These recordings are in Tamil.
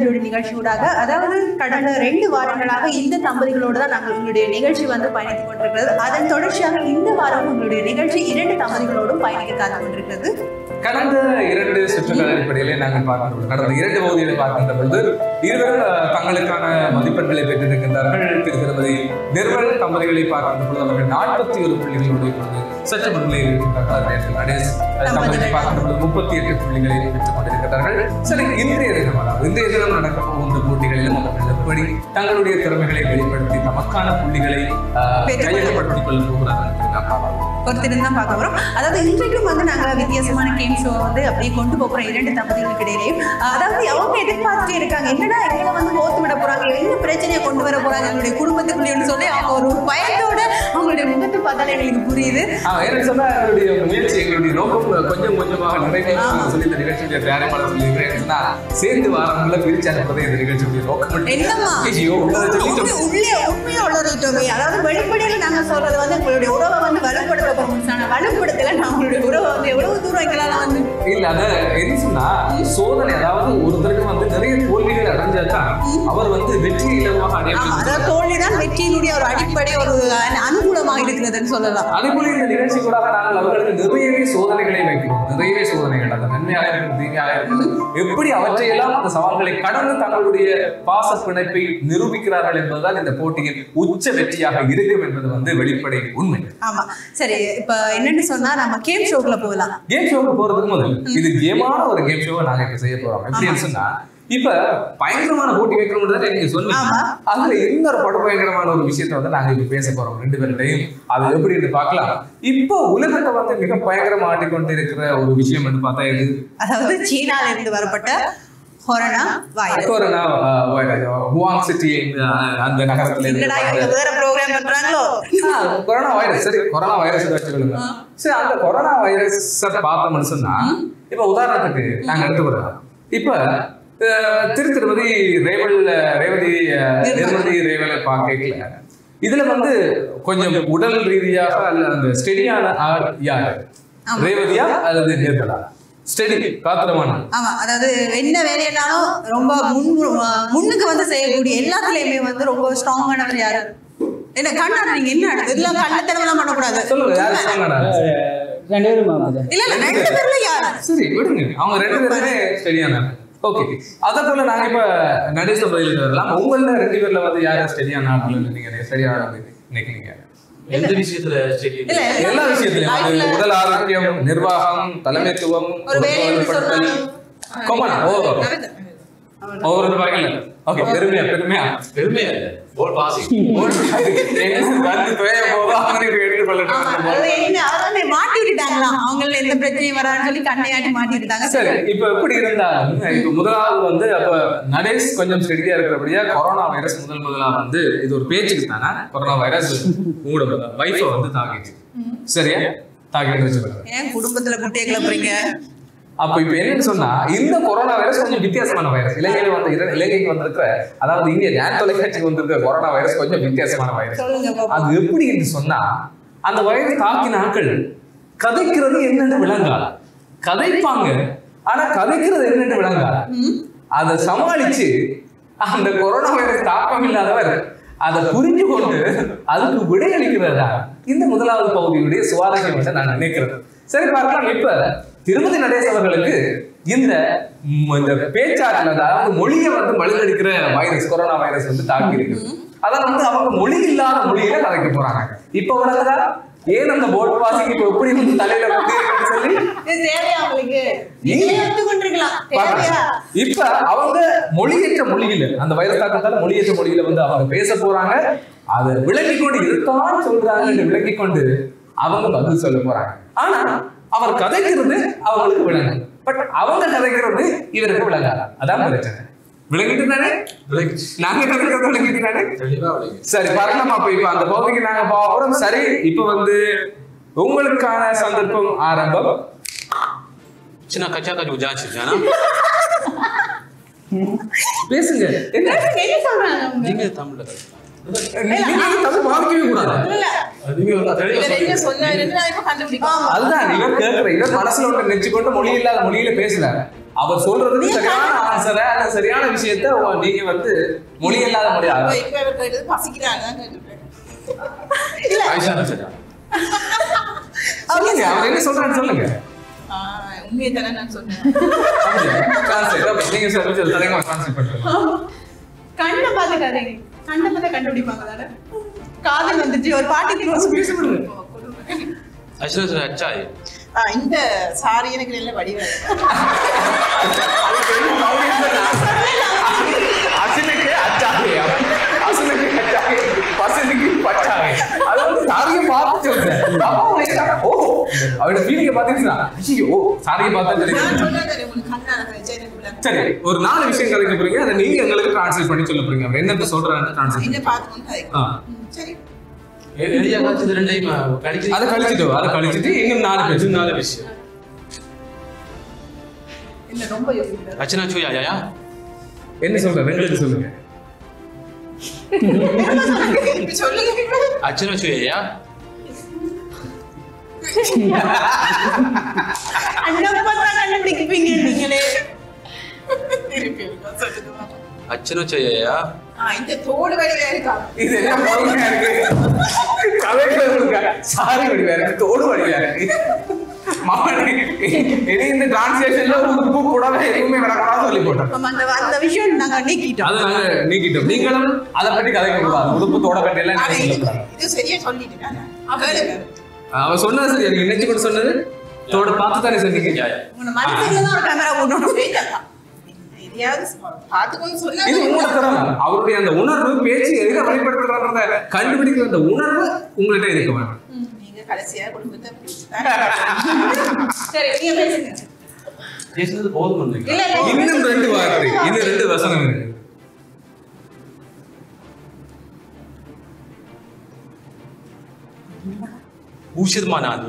எங்களுடைய நிகழ்ச்சியூடாக அதாவது கடந்த ரெண்டு வாரங்களாக இந்த தம்பதிகளோடு தான் நாங்கள் உங்களுடைய நிகழ்ச்சி வந்து பயணித்துக் கொண்டிருக்கிறது அதன் தொடர்ச்சியாக இந்த வாரம் உங்களுடைய நிகழ்ச்சி இரண்டு தம்பதிகளோடும் பயணிக்க காத்து கொண்டிருக்கிறது கடந்த இரண்டு சுற்றுகள் அடிப்படையிலே நாங்கள் பார்க்கின்றோம் கடந்த இரண்டு பகுதிகளை பார்க்கின்ற பொழுது இருவரும் அஹ், தங்களுக்கான மதிப்பெண்களை பெற்றிருக்கின்றார்கள் திரு திருமதி நிர்மல் தம்பதிகளை பார்க்கின்ற பொழுது அவர்கள் நாற்பத்தி ஒரு புள்ளிகளுடைய பொழுது சற்று முன்னிலையில் இருக்கின்றார்கள் அதே நேரத்தில் நடேஷ் அஹ், தம்பதிகளை பார்க்கின்ற பொழுது முப்பத்தி எட்டு புள்ளிகளை பெற்றுக் கொண்டிருக்கிறார்கள் சரி இன்றைய தினம் அதாவது இன்றைய தினம் நடக்க போகின்ற போட்டிகளிலும் அவர்கள் எப்படி தங்களுடைய திறமைகளை வெளிப்படுத்தி தமக்கான புள்ளிகளை அஹ், பெற்றுக் கொள்ள- கையகப்படுத்திக் கொள்ள போகிறார்கள் என்று நாம் பார்க்கலாம் பொறுத்திருந்து தான் பார்க்க போறோம் அதாவது இன்றைக்கும் வந்து நாங்கள் வித்தியாசமான கேம் ஷோ வந்து அப்படியே கொண்டு போகிறோம் இரண்டு தம்பதிகளுக்கு இடையிலேயும் அதாவது அவங்க எதிர்பார்த்துட்டே இருக்காங்க என்னடா எங்களை வந்து போத்து விட போறாங்க என்ன பிரச்சனையை கொண்டு வர போறாங்க எங்களுடைய குடும்பத்துக்குள்ளேன்னு சொல்லி அவங்க ஒரு பயத்தோட அவங்களுடைய முகத்தை பார்த்தாலே எங்களுக்கு புரியுது ஆ, ஏன்னு சொன்னா எங்களுடைய முயற்சி எங்களுடைய நோக்கம் கொஞ்சம் கொஞ்சமாக நிறைவேறும் சொல்லி இந்த நிகழ்ச்சியுடைய தயாரிப்பாளர் சொல்லியிருக்கிறேன் ஏன்னு சொன்னா சேர்ந்து வாரங்கள பிரிச்சு அனுப்பதே இந்த நிகழ்ச்சியுடைய நோக்கம் மட்டும். என்னம்மா ஐயோ, உள்ளதை சொல்லி உண்மை- உள்ளே உண்மையா உளறிட்டோமே அதாவது வெளிப்படையில நாங்க சொல்றது வந்து உங்களுடைய உறவை வந்து வலுப்படுத்த போறோம் ஆனா வலுப்படுத்தல நான் உங்களுடைய உறவை வந்து எவ்வளவு தூரம் எங்களால வந்து இல்ல அத என்ன சொன்னா சோதனை அதாவது ஒருத்தருக்கு வந்து நிறைய தோல்விகள் அடைஞ்சாதான் அவர் வந்து வெற்றி இலவாக அடைய ஆமா அதாவது தோல்விதான் வெற்றியினுடைய ஒரு அடிப்படை ஒரு அனு- அனுகூலமாக இருக்கிறதுன்னு சொல்லலாம் அதே போல இந்த நிகழ்ச்சி கூட நாங்கள் அவர்களுக்கு நிறையவே சோதனைகளை வைக்கிறோம் நிறையவே சோதனைகள் அது நன்மையாக இருக்கும் தீமையாக இருக்கும் எப்படி அவற்றையெல்லாம் அந்த சவால்களை கடந்து தங்களுடைய பாச பிணைப்பை நிரூபிக்கிறார்கள் என்பதுதான் இந்த போட்டியின் உச்ச வெற்றியாக இருக்கும் என்பது வந்து வெளிப்படை உண்மை ஆமா சரி இப்ப என்னன்னு சொன்னா நம்ம கேம் ஷோக்குள்ள போகலாம் கேம் ஷோக்கு போறதுக்கு முதல் இது கேமான ஒரு கேம் ஷோவை நாங்க இப்ப செய்ய போறோம் எப்படின்னு சொன்னா இப்ப பயங்கரமான போட்டி வைக்கணும்னு தான் நீங்க சொன்னீங்க ஆமா. அதுல இன்னொரு படு பயங்கரமான ஒரு விஷயத்தை வந்து நாங்க இப்ப பேச போறோம் ரெண்டு பேர்கிட்டையும் அது எப்படின்னு பார்க்கலாம் இப்ப உலகத்தை வந்து மிக பயங்கரமா ஆட்டிக்கொண்டு இருக்கிற ஒரு விஷயம் என்று பார்த்தா இது அதாவது சீனால இருந்து வரப்பட்ட corona virus corona virus Huang city அந்த நகரத்துல என்னடா இவங்க இருந்து வேற ப்ரோக்ராம் பண்றாங்களோ ஆ, கொரோனா வைரஸ் சரி கொரோனா வைரஸ் வச்சுக்கொள்ளுங்க சரி அந்த கொரோனா வைரஸ் பார்த்தோம்னு சொன்னா இப்ப உதாரணத்துக்கு நாங்க எடுத்துக்கிறோம் இப்ப அஹ், திரு திருமதி ரேவல் ரேவதி அஹ், நிர்மதி ரேவலை பார்க்கல இதுல வந்து கொஞ்சம் உடல் ரீதியாக அல்ல அந்த ஸ்டெடியான ஆள் யாரு ரேவதியா அல்லது நிர்மலா ஸ்டெடி காத்திரமான ஆமா அதாவது என்ன வேலையினாலும் ரொம்ப முன் முன்னுக்கு வந்து செய்யக்கூடிய எல்லாத்துலயுமே வந்து ரொம்ப ஸ்ட்ராங்கானவர் யாரு என்ன கண்ணாடி நீங்க என்ன இதெல்லாம் கண்ணத்தனமெல்லாம் பண்ணக்கூடாது சொல்லுங்க யாரு சொன்னா ரெண்டு பேரும் அப்படிதான். இல்ல இல்ல ரெண்டு பேர்ல யாரு சரி விடுங்க அவங்க ரெண்டு பேருமே ஸ்டெடியான ஓகே அதே போல நாங்க இப்ப நடேச பதிலுக்கு வரலாம் உங்கள ரெண்டு பேர்ல வந்து யாரு ஸ்டெடியான ஆளுன்னு நீங்க சரியான நினைக்கிறீங்க எந்த விஷயத்துல சரி இல்ல எல்லா விஷயத்திலும் அது Life ல உடல் ஆரோக்கியம் நிர்வாகம் தலைமைத்துவம் ஒரு வேலையை ஒருமைப்படுத்தல். சொன்னாலும் கொமன் ஓ ஒவ்வொரு வகையில ஓகே பெருமையா பெருமையா பெருமையா இல்ல போல் பாசிங் வந்து துவைய போதோ அவனுக்கு எடுத்துக்கொள்ளட்டும் அதாவது என்ன அதாவது மாட்டி விட்டுட்டாங்களாம் அவங்கள எந்த பிரச்சனையும் வரான்னு சொல்லி கண்ணையாட்டி மாட்டி விட்டுட்டாங்க சரி இப்ப எப்படி இருந்தாலும் இப்ப முதலாவது வந்து அப்ப நடேஷ் கொஞ்சம் ஸ்டெடியா இருக்கிறபடியா கொரோனா வைரஸ் முதல் முதலா வந்து இது ஒரு பேச்சுக்கு தானே கொரோனா வைரஸ் உங்களோட வைஃபை வந்து தாக்கிச்சு சரியா தாக்கிட்டு வச்சுக்கோங்க ஏன் குடும்பத்துல குட்டையை கிளப்புறீங்க அப்ப இப்ப என்னன்னு சொன்னா இந்த கொரோனா வைரஸ் கொஞ்சம் வித்தியாசமான வைரஸ் இலங்கையில வந்து இர- இலங்கைக்கு வந்திருக்கிற அதாவது இங்க ஞான தொலைக்காட்சிக்கு வந்திருக்கிற கொரோனா வைரஸ் கொஞ்சம் வித்தியாசமான வைரஸ் சொல்லுங்க பாப்போம். அது எப்படி என்று சொன்னா அந்த வைரஸ் தாக்கின ஆட்கள் கதைக்கிறது என்னன்னு விளங்காது கதைப்பாங்க ஆனா கதைக்கிறது என்னன்னு விளங்காது அதை சமாளிச்சு அந்த கொரோனா வைரஸ் தாக்கம் இல்லாதவர் அதை புரிஞ்சு கொண்டு அதுக்கு விடையளிக்கிறதா இந்த முதலாவது பகுதியுடைய சுவாரஸ்யம் என்று நான் நினைக்கிறேன் சரி பார்க்கலாம் இப்ப திருமதி நடேஷ் அவர்களுக்கு இந்த ம், இந்த பேச்சாற்றல் அதாவது மொழியை வந்து மழுங்கடிக்கிற வைரஸ் கொரோனா வைரஸ் வந்து தாக்கி இருக்கு அதான் வந்து அவங்க மொழி இல்லாத மொழியில கதைக்க போறாங்க இப்ப விளங்குதா ஏன் அந்த போர்ட் பாசிக்கு இப்ப எப்படி வந்து தலையில குத்தி இருக்குன்னு சொல்லி இது தேவையா உங்களுக்கு நீங்களே ஒத்துக்கொண்டிருக்கலாம் தேவையா இப்ப அவங்க மொழியற்ற மொழியில அந்த வைரஸ் தாக்கத்தால மொழியற்ற மொழியில வந்து அவங்க பேச போறாங்க அதை விளக்கி கொண்டு இருக்கான்னு சொல்றாங்கன்னு விளக்கி கொண்டு அவங்க பதில் சொல்ல போறாங்க ஆனா அவர் கதைக்கிறது அவங்களுக்கு விளங்கும் பட் அவங்க கதைக்கிறது இவருக்கு விளங்காது அதான் பிரச்சனை விளங்கிட்டு தானே நாங்க கதைக்கிறது விளங்கிட்டு தானே தெளிவா விளையும் சரி வரலாம் அப்ப இப்ப அந்த பகுதிக்கு நாங்க போறோம் சரி இப்ப வந்து உங்களுக்கான சந்தர்ப்பம் ஆரம்பம் சின்ன கச்சா கச்சு ஜாச்சு ஜானா பேசுங்க என்ன என்ன சொல்றாங்க அவங்க? நீங்க தமிழ்ல நீங்க வந்து தமிழ் வாங்கிக்கவே கூடாது இல்ல நீங்க நல்லா தெளிவா இவர் என்ன சொல்லுங்க சொன்னாருன்னு நான் இப்ப கண்டுபிடிப்பேன் அதுதான் இவர் கேட்கிற இவர் மனசுல ஒன்று நெச்சு கொண்டு மொழி இல்லாத மொழியில பேசுறாரு அவர் சொல்றதுக்கு நீங்க சரியான ஆன்சரை அந்த சரியான விஷயத்த உ- நீங்க வந்து மொழி இல்லாத இப்ப மொழியாக இப்ப இவர் கேட்டது பசிக்கிறாங்க தான் கேட்டிருப்பேன். இல்ல ஆயிஷா ராஜா சொல்லுங்க அவர் என்ன சொல்றாரு சொல்லுங்க ஆ, உண்மையை தானே நான் சொன்னேன் அப்படியா? Translate. அப்ப நீங்க சொல்லி சொல்லி தரேங்க டிரான்ஸ்லேட் பண்றேன் கண்ணை பார்த்து கதைங்க கண்ணை பார்த்தா கண்டுபிடிப்பாங்க தானே காதல் வந்துச்சு ஒரு பாட்டுக்கு யோசிச்சு பேச முடியும் आयशा राजा अच्छा है ஆ, இந்த சாரி எனக்கு நல்ல வடிவம் அசனுக்கு அச்சாகே அசனுக்கு அச்சாகே பசனுக்கு பச்சாகே அது வந்து சாரியை பார்த்து சொல்றேன் அப்ப அவங்க நினைச்சாங்க, ஓ அவரோட ஃபீலிங்க பாத்தீங்கன்னா ஐயோ ஓ சாரியை பார்த்தா நான் தெரியும் சொன்னேன் உங்களுக்கு கண்ணால கழிச்சா எனக்கு விளங்கும். சரி ஒரு நாலு விஷயம் கலைக்க போறீங்க அதை நீங்க எங்களுக்கு டிரான்ஸ்லேட் பண்ணி சொல்ல போறீங்க அவர் என்னத்த சொல்றாரு டிரான்ஸ்லேட் இதை பார்த்துக்கொண்டு அதை- ஆ. ம், சரி எளிய காட்சி ரெண்டையும் கடிச்சு அதை கழிச்சிட்டு அதை கழிச்சிட்டு இன்னும் நாலு பேர் நாலு விஷயம் இல்ல ரொம்ப யோசிக்கிறாரு ரச்சனா சூயா யாயா என்ன சொல்றாரு எங்களுக்கு சொல்லுங்க இப்ப சொல்லுங்க அச்சனா சூயா அண்ணன் பார்த்தா கண்டுபிடிப்பீங்க நீங்களே திருப்பி இருக்கா, சொல்லுங்க. அச்சனா சூயா ஆ, இந்த தோடு வடிவா இருக்கா இது என்ன பொறுமையா இருக்கு கலைக்கிறவங்க சாரி வடிவா இருக்கு தோடு வடிவா இருக்கு மாமனே, இனி இந்த டிரான்ஸ்லேஷன்ல உப்பு கூடவே எதுவுமே வரக்கூடாது சொல்லி போட்டோம் ஆமா, அந்த அந்த விஷயம் நாங்க நீக்கிட்டோம் அதை நாங்க நீக்கிட்டோம் நீங்களும் அதை பத்தி கதைக்க கூடாது உடுப்பு தோட பற்றி எல்லாம் ஆனா, நீங்க இது- சொல்லக்கூடாது இது சரியா சொல்லிட்டேன் நானு. கேளுங்க. அவ சொன்னது சரி நீங்க நினைச்சு கூட சொன்னது தோட பார்த்து தானே சொன்னீங்க யாயா உங்க மனசுல தான் ஒரு கேமரா போடணும் சரிதாப்பா. எதையாவது பார்த்துக்கொண்டு சொன்னா இது உங்களோட திறமை அவருடைய அந்த உணர்வு பேச்சு எதுக்கு வெளிப்படுத்துறத கண்டுபிடிக்கிற அந்த உணர்வு உங்கள்கிட்ட இருக்க வேணும் நீங்க கடைசியா குடும்பத்தை பிரிச்சு சரி நீங்க பேசுங்க பேசுனது போதும் இல்ல இல்ல இன்னும் ரெண்டு வார்த்தை இன்னும் ரெண்டு வசனம் இருக்கு ஊஷிதமா நான்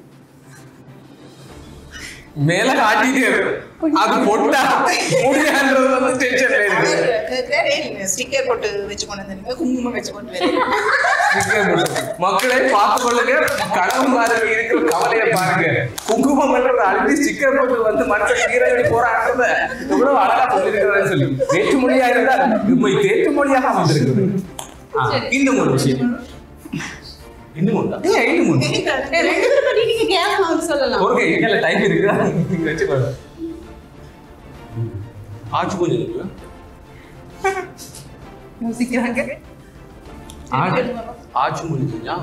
மேல காட்டிட்டே இருக்கு அது பொட்டா முடியான்றது வந்து டென்ஷன்ல இருக்கு கேட்கிறேன் நீங்க ஸ்டிக்கர் போட்டு வச்சு கொண்டு வந்தீங்க குங்குமம் வச்சு கொண்டு வரீங்க மக்களை பார்த்து கொள்ளுங்க கடவுள் மாதிரி இருக்கிற கவலையை பாருங்க குங்குமம் என்றது அழுத்தி ஸ்டிக்கர் போட்டு வந்து மனுஷன் கீழடி போறான்றத எவ்வளவு அழகா சொல்லியிருக்கிறேன்னு சொல்லி வேற்று மொழியா இருந்தால் உண்மை வேற்று மொழியாக வந்திருக்குது ஆ, இன்னும் ஒரு விஷயம் இன்னும் உண்டா இல்ல இன்னும் ஒண்ணு. ஏய், ரெண்டு பேரும் பத்தி நீங்க கேட்கலாம் அவங்க சொல்லலாம் ஒரு கையில டைம் இருக்குதா நீங்க வச்சுக்கோங்க ஆச்சு கொஞ்சம் இருக்கு யோசிக்கிறாங்க ஆ- ஆச்சு முடிஞ்சுயா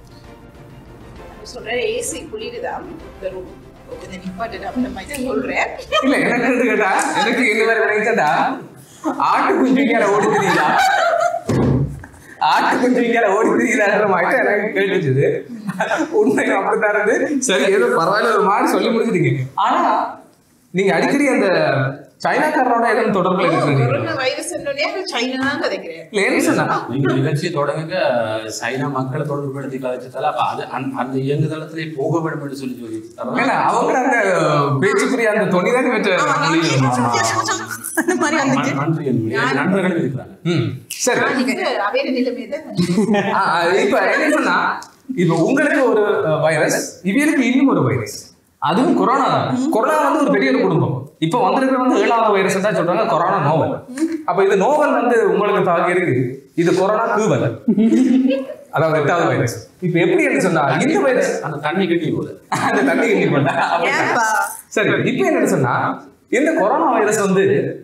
சொல்றேன் ஏசி குளிருதான் இந்த room. கொஞ்சம் நிப்பாட்டு அப்புறம் மாதிரி சொல்றேன் இல்ல எனக்கு வந்து கேட்டா எனக்கு என்ன மாதிரி நினைச்சா ஆட்டு குஞ்சுங்கிற ஓடி தெரியுதா ஆட்டு குஞ்சுங்கிற ஓடி தெரியுதான்ற மாதிரி எனக்கு கேட்டுச்சுது உண்மை அப்படித்தான் இருந்து சரி ஏதோ பரவாயில்ல ஒரு மாதிரி சொல்லி முடிச்சிட்டீங்க ஆனா நீங்க அடிக்கடி அந்த சைனாக்காரனோட எதுவும் தொடர்புல இருக்கிறீங்க கொரோனா வைரஸ் சைனா தான் கதைக்கிறேன் இல்ல என்ன சொன்னா நீங்க நிகழ்ச்சியை தொடங்க சைனா மக்களை தொடர்புபடுத்தி கதைச்சதால அப்ப அது அந்த- அந்த இயங்குதளத்திலே போக வேண்டும் என்று சொல்லி சொல்லி தரலாம். ஏன்னா அவங்க அந்த பேச்சுக்குரிய அந்த தொனி தான் மற்ற மொழியில் அந்த மாதிரி வந்துச்சு நன்- நன்றி என்பது. என் நண்பர்களும் இருக்கிறாங்க ம் சரி அவைய நிலைமை தான் ஆ, ஆ, இப்ப என்ன சொன்னா இப்ப உங்களுக்கு ஒரு அஹ், வைரஸ் இவருக்கு இன்னும் ஒரு வைரஸ் அதுவும் கொரோனா தான் கொரோனா வந்து ஒரு பெரிய ஒரு குடும்பம் இப்ப வந்திருக்கிற வந்து ஏழாவது வைரஸ் தான் சொல்றாங்க கொரோனா நோவல் அப்ப இது நோவல் வந்து உங்களுக்கு தாக்கி இருக்கு இது கொரோனா கூவல் அதாவது எட்டாவது வைரஸ் இப்ப எப்படி என்று சொன்னா இந்த வைரஸ் அந்த தண்ணி கட்டி போகுது அந்த தண்ணி கிண்டி போட்டா ஏன்பா? சரி இப்ப என்ன சொன்னா இந்த கொரோனா வைரஸ் வந்து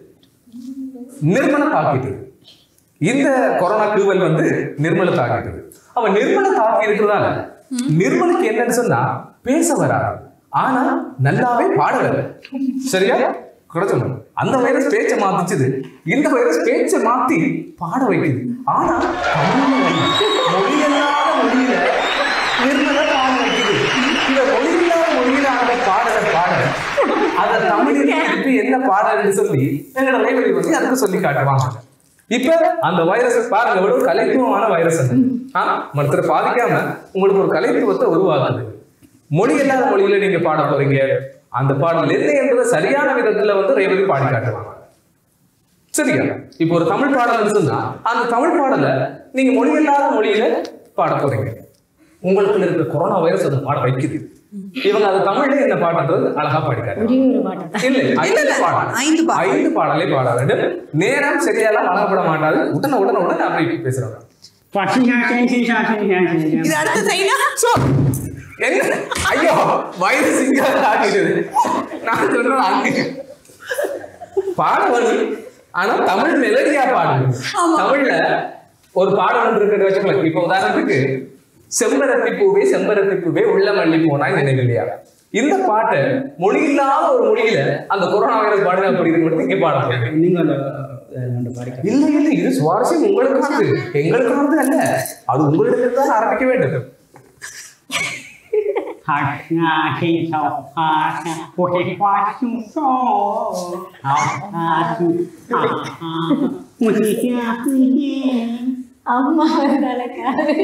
நிர்மலை தாக்கிட்டு இந்த கொரோனா கூவல் வந்து நிர்மலை தாக்கிட்டது அவ நிர்மலை தாக்கி இருக்கிறதால நிர்மலுக்கு என்னன்னு சொன்னா பேச வராது ஆனா நல்லாவே பாட வர சரியா கிடைச்சோம் அந்த வைரஸ் பேச்சை மாத்திச்சுது இந்த வைரஸ் பேச்சை மாத்தி பாட வைக்குது ஆனா தமிழ்ல வந்து மொழியல்லாத மொழியில நிர்மலை பாட வைக்குது இந்த மொழியில்லாத மொழியில அவனை பாடல பாட அதை தமிழில் திருப்பி என்ன பாடல்னு சொல்லி எங்களோட லைப்ரரி வந்து அதுக்கு சொல்லி காட்டுவாங்க இப்ப அந்த வைரஸ் பாருங்க எவ்வளவு கலைத்துவமான வைரஸ் அது ஆனா மற்றரை பாதிக்காம உங்களுக்கு ஒரு கலைத்துவத்தை உருவாக்குது மொழி இல்லாத மொழியில நீங்க பாட போறீங்க அந்த பாடல் என்ன என்பதை சரியான விதத்துல வந்து ரேவதி பாடி காட்டுவாங்க சரியா இப்போ ஒரு தமிழ் பாடல் சொன்னா அந்த தமிழ் பாடல நீங்க மொழி இல்லாத மொழியில பாட போறீங்க உங்களுக்குள்ள இருக்கிற கொரோனா வைரஸ் அதை பாட வைக்குது இவங்க அது தமிழ்ல என்ன பாட்டுன்றது அழகா பாடிக்காரு ஒரே ஒரு பாட்டு தான் இல்ல இல்ல, ஐந்து இல்ல. பாடல் ஐந்து பாடல். ஐந்து பாடலை பாட வேண்டும் நேரம் சரியாலாம் வழங்கப்பட மாட்டாது உடனே உடனே உடனே அப்படி பேசுறாங்க இது அடுத்த சைனா சோ, என்ன ஐயோ வயது சிங்காக ஆகிடுது நான் சொல்றது அங்க பாட வரும் ஆனா தமிழ் மெலடியா பாடுங்க ஆமா. தமிழ்ல ஒரு பாடல் ஒன்று இருக்கிறத வச்சுக்கலாம் இப்ப உதாரணத்துக்கு செம்பருத்தி பூவே செம்பருத்தி பூவே உள்ள மல்லி போனாய் நினைவில்லையா இந்த பாட்டை மொழி இல்லாத ஒரு மொழியில அந்த கொரோனா வைரஸ் பாடுங்க அப்படி மட்டும் இங்க பாடுறாங்க நீங்க அந்த அஹ், அந்த பாடிக்க இல்ல இல்ல இது சுவாரஸ்யம் உங்களுக்கானது எங்களுக்கானது அல்ல அது உங்களிடத்தில் தான் ஆரம்பிக்க வேண்டும் அம்மா நடக்காது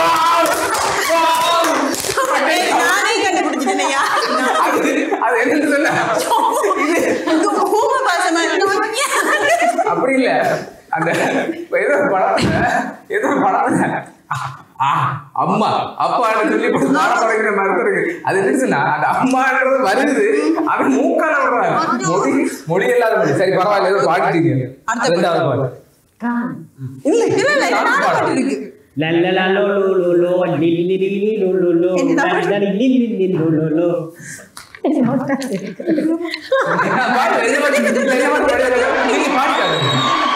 நானே கண்டுபிடிச்சிட்டேனையா அது அது என்னன்னு சொல்ல இது ஊம பாசமா இருக்கு. அப்படி இல்ல அந்த ஏதோ ஒரு படத்துல ஏதோ ஒரு படத்துல ஆ, அம்மா அப்பான்னு சொல்லி போட்டு பாட தொடங்கிற மாதிரி இருக்கு அது என்னச்சுன்னா அந்த அம்மான்றது வருது அது மூக்கால விடுறாங்க மொழி மொழி இல்லாத மொழி சரி பரவாயில்ல ஏதோ பாடிட்டீங்க அடுத்த ரெண்டாவது பாட்டு கான் இல்ல இல்ல இல்ல இது நாலு பாட்டு இருக்கு பாடு, ரெண்டு பாட்டு இருக்கு. இல்ல, ரெண்டு பாட்டு பாடி, நீங்க பாடிக்காதீங்க.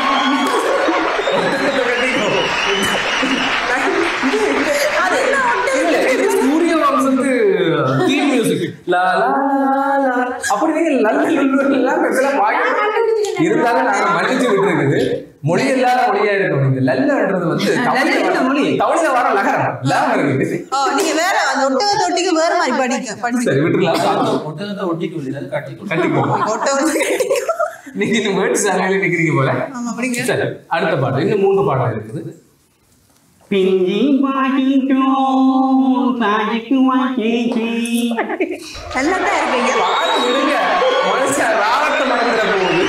அது என்ன ஒட்டு? இல்ல, இது சூரிய வம்சத்து theme music. லா, லா, லா, லா. அப்படி நீங்க லல்லு, லுல்லு எல்லாம் பெருசா பாடி இருந்தாலும் நாங்க மன்னிச்சு விட்டுருக்குது மொழி இல்லாத மொழியா இருக்கும் இந்த லல்லுன்றது வந்து தமிழ்ல வர மொழி தமிழ்ல வர லகரம் லாம் இருக்குது ஓ, நீங்க வேற அந்த ஒட்டக தொட்டிக்கு வேற மாதிரி படிக்க படிச்சு சரி விட்டுலாம் ஒட்டகத்தை ஒட்டிக்கு விழுது கட்டி கட்டிக்கோ ஒட்டகம் நீங்க இந்த வேர்ட்ஸ் சாலையில நிக்கிறீங்க போல ஆமா அப்படிங்க சரி அடுத்த பாட்டு இன்னும் மூன்று பாடம் இருக்குது பிஞ்சி பாட்டிட்டோ சாஜிக்கு வாக்கேச்சி நல்லா தான் இருக்கீங்க பாட விடுங்க மனுஷன் ராவத்தை மறந்துட போகுது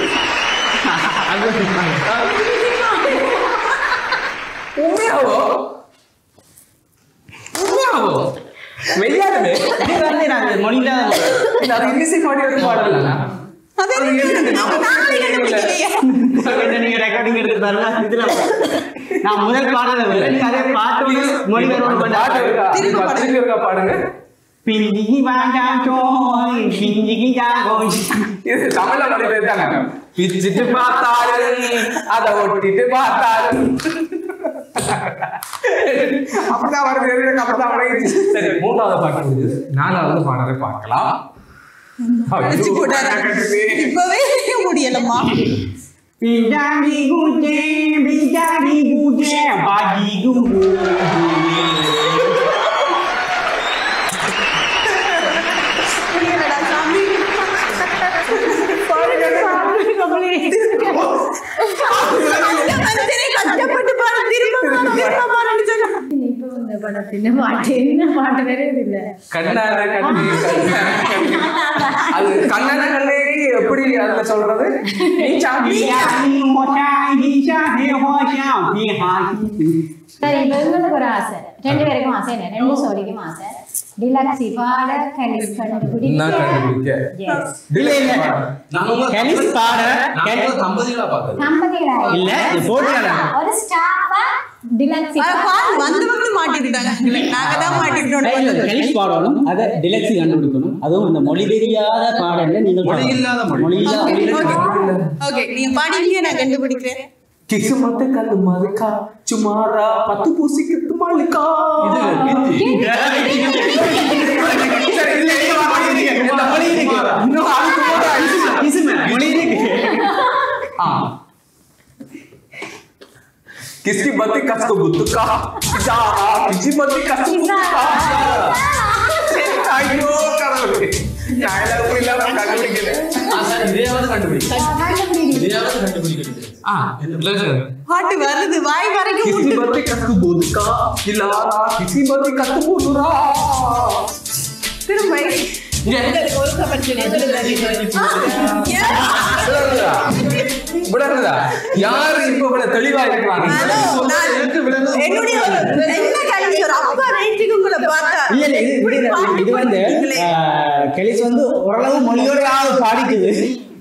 உண்மையாவோ உண்மையாவோ மெய்யாலுமே மொழியில இல்ல, அது இன்னிசை பாடி ஒரு பாடல் இல்ல அது என்ன? நானே கண்டுபிடிக்கலையே. நீங்க ரெக்கார்டிங் எடுத்து பாருங்க இதுல நான் முதல் பாடல நீங்க அதே பாட்டு மொழி அந்த பாட்டு இருக்கா திருப்பி இப்ப பாடுங்க. திருப்பி இருக்கா பாடுங்க பிஞ்சிக்கு வாங்காட்டோய் பிஞ்சிக்கு ஜாகோய் இது தமிழ்ல மொழி பேர்த்தாங்க பிச்சுட்டு பார்த்தாலும் அதை ஒட்டிட்டு பார்த்தாலும் அப்படிதான் வருது எனக்கு அப்படிதான் வரையுது. சரி மூன்றாவது பாட்டு முடிஞ்சது நாலாவது பாடலை பார்க்கலாம் அடிச்சு போட்டாரு இப்பவே முடியலம்மா பிஞ்சாடி குஜே பிஞ்சாடி குஜே பாஜி குஜே முடியலடா சாமி சரி, கஷ்டப்பட்டு பாரு திரும்ப பாரு, திரும்ப பாருன்னு சொன்னா. இப்ப இந்த படத்தின் பாட்டு என்ன பாட்டு வருது இல்ல கண்ணான கண்ணே கண்ணான கண்ணே அது கண்ணான கண்ணேக்கு எப்படி அதுல சொல்றது நீ சாமி சரி இப்ப எங்களுக்கு ஒரு ஆசை ரெண்டு பேருக்கும் ஆசை என்ன ரெண்டு சோடிக்கும் ஆசை டிலக்ஸி பாட கலிஸ் கண்டுபிடி நான் கண்டுபிடிக்க எஸ் டிலே இல்ல கலிஸ் பாட தம்பதிகளா பாக்குறது நம்பதிகளா இல்ல இது போட்டுறாங்க ஒரு ஸ்டாப்பா டிலக்ஸி ஆனா பாரு, வந்தவங்களும் மாட்டிக்கிட்டாங்க நாங்க தான் மாட்டிக்கிட்டோம் கலிஸ் பாடணும் அதை டிலக்ஸி கண்டுபிடிக்கணும் அதுவும் இந்த மொழி தெரியாத பாடல்ல நீங்கள் மொழி பாடணும். இல்லாத மொழி. மொழி இல்லாத ஓகே நீங்க பாடிங்க நான் கண்டுபிடிக்கிறேன் கிசுமத்து கல்லு மதுக்கா சுமாரா பத்து பூசிக்கு மாலிக்கா சரி, இதுல என்ன வார்த்தை இருக்கு? இந்த மொழி இருக்கு. இன்னும் அது சுமாரா, இது- இசுமே, மொழி இருக்கு ஆ. किसकी बत्ती कस को गुत्तुका जा किसी बत्ती कस को गुत्तुका ஐயோ கடவுளே நான் எல்லாம் இப்படி இல்லாம கண்டுபிடிக்கிறேன் இதையாவது கண்டுபிடிக்கும் இதையாவது கண்டுபிடிக்கிறது ஆ இல்ல சார் பாட்டு வருது வாய் வரைக்கும் किसी बत्ती कस को गुत्तुका खिलारा किसी बत्ती कस को गुत्तुरा திரும்ப ஒரு கமெண்ட் சொல்லி ஏன்? விளங்குதா யாரு இப்ப இவ்வளவு தெளிவா இருக்கிறாங்க நான் என்னுடைய ஒரு என்ன கழிச்சு ஒரு அப்பா ரேஞ்சுக்கு உங்களை பார்த்தா இல்ல இல்ல இது இப்படி இல்ல. இது வந்து ஆஹ், கெலிஸ் வந்து ஓரளவு மொழியோட பாடிக்குது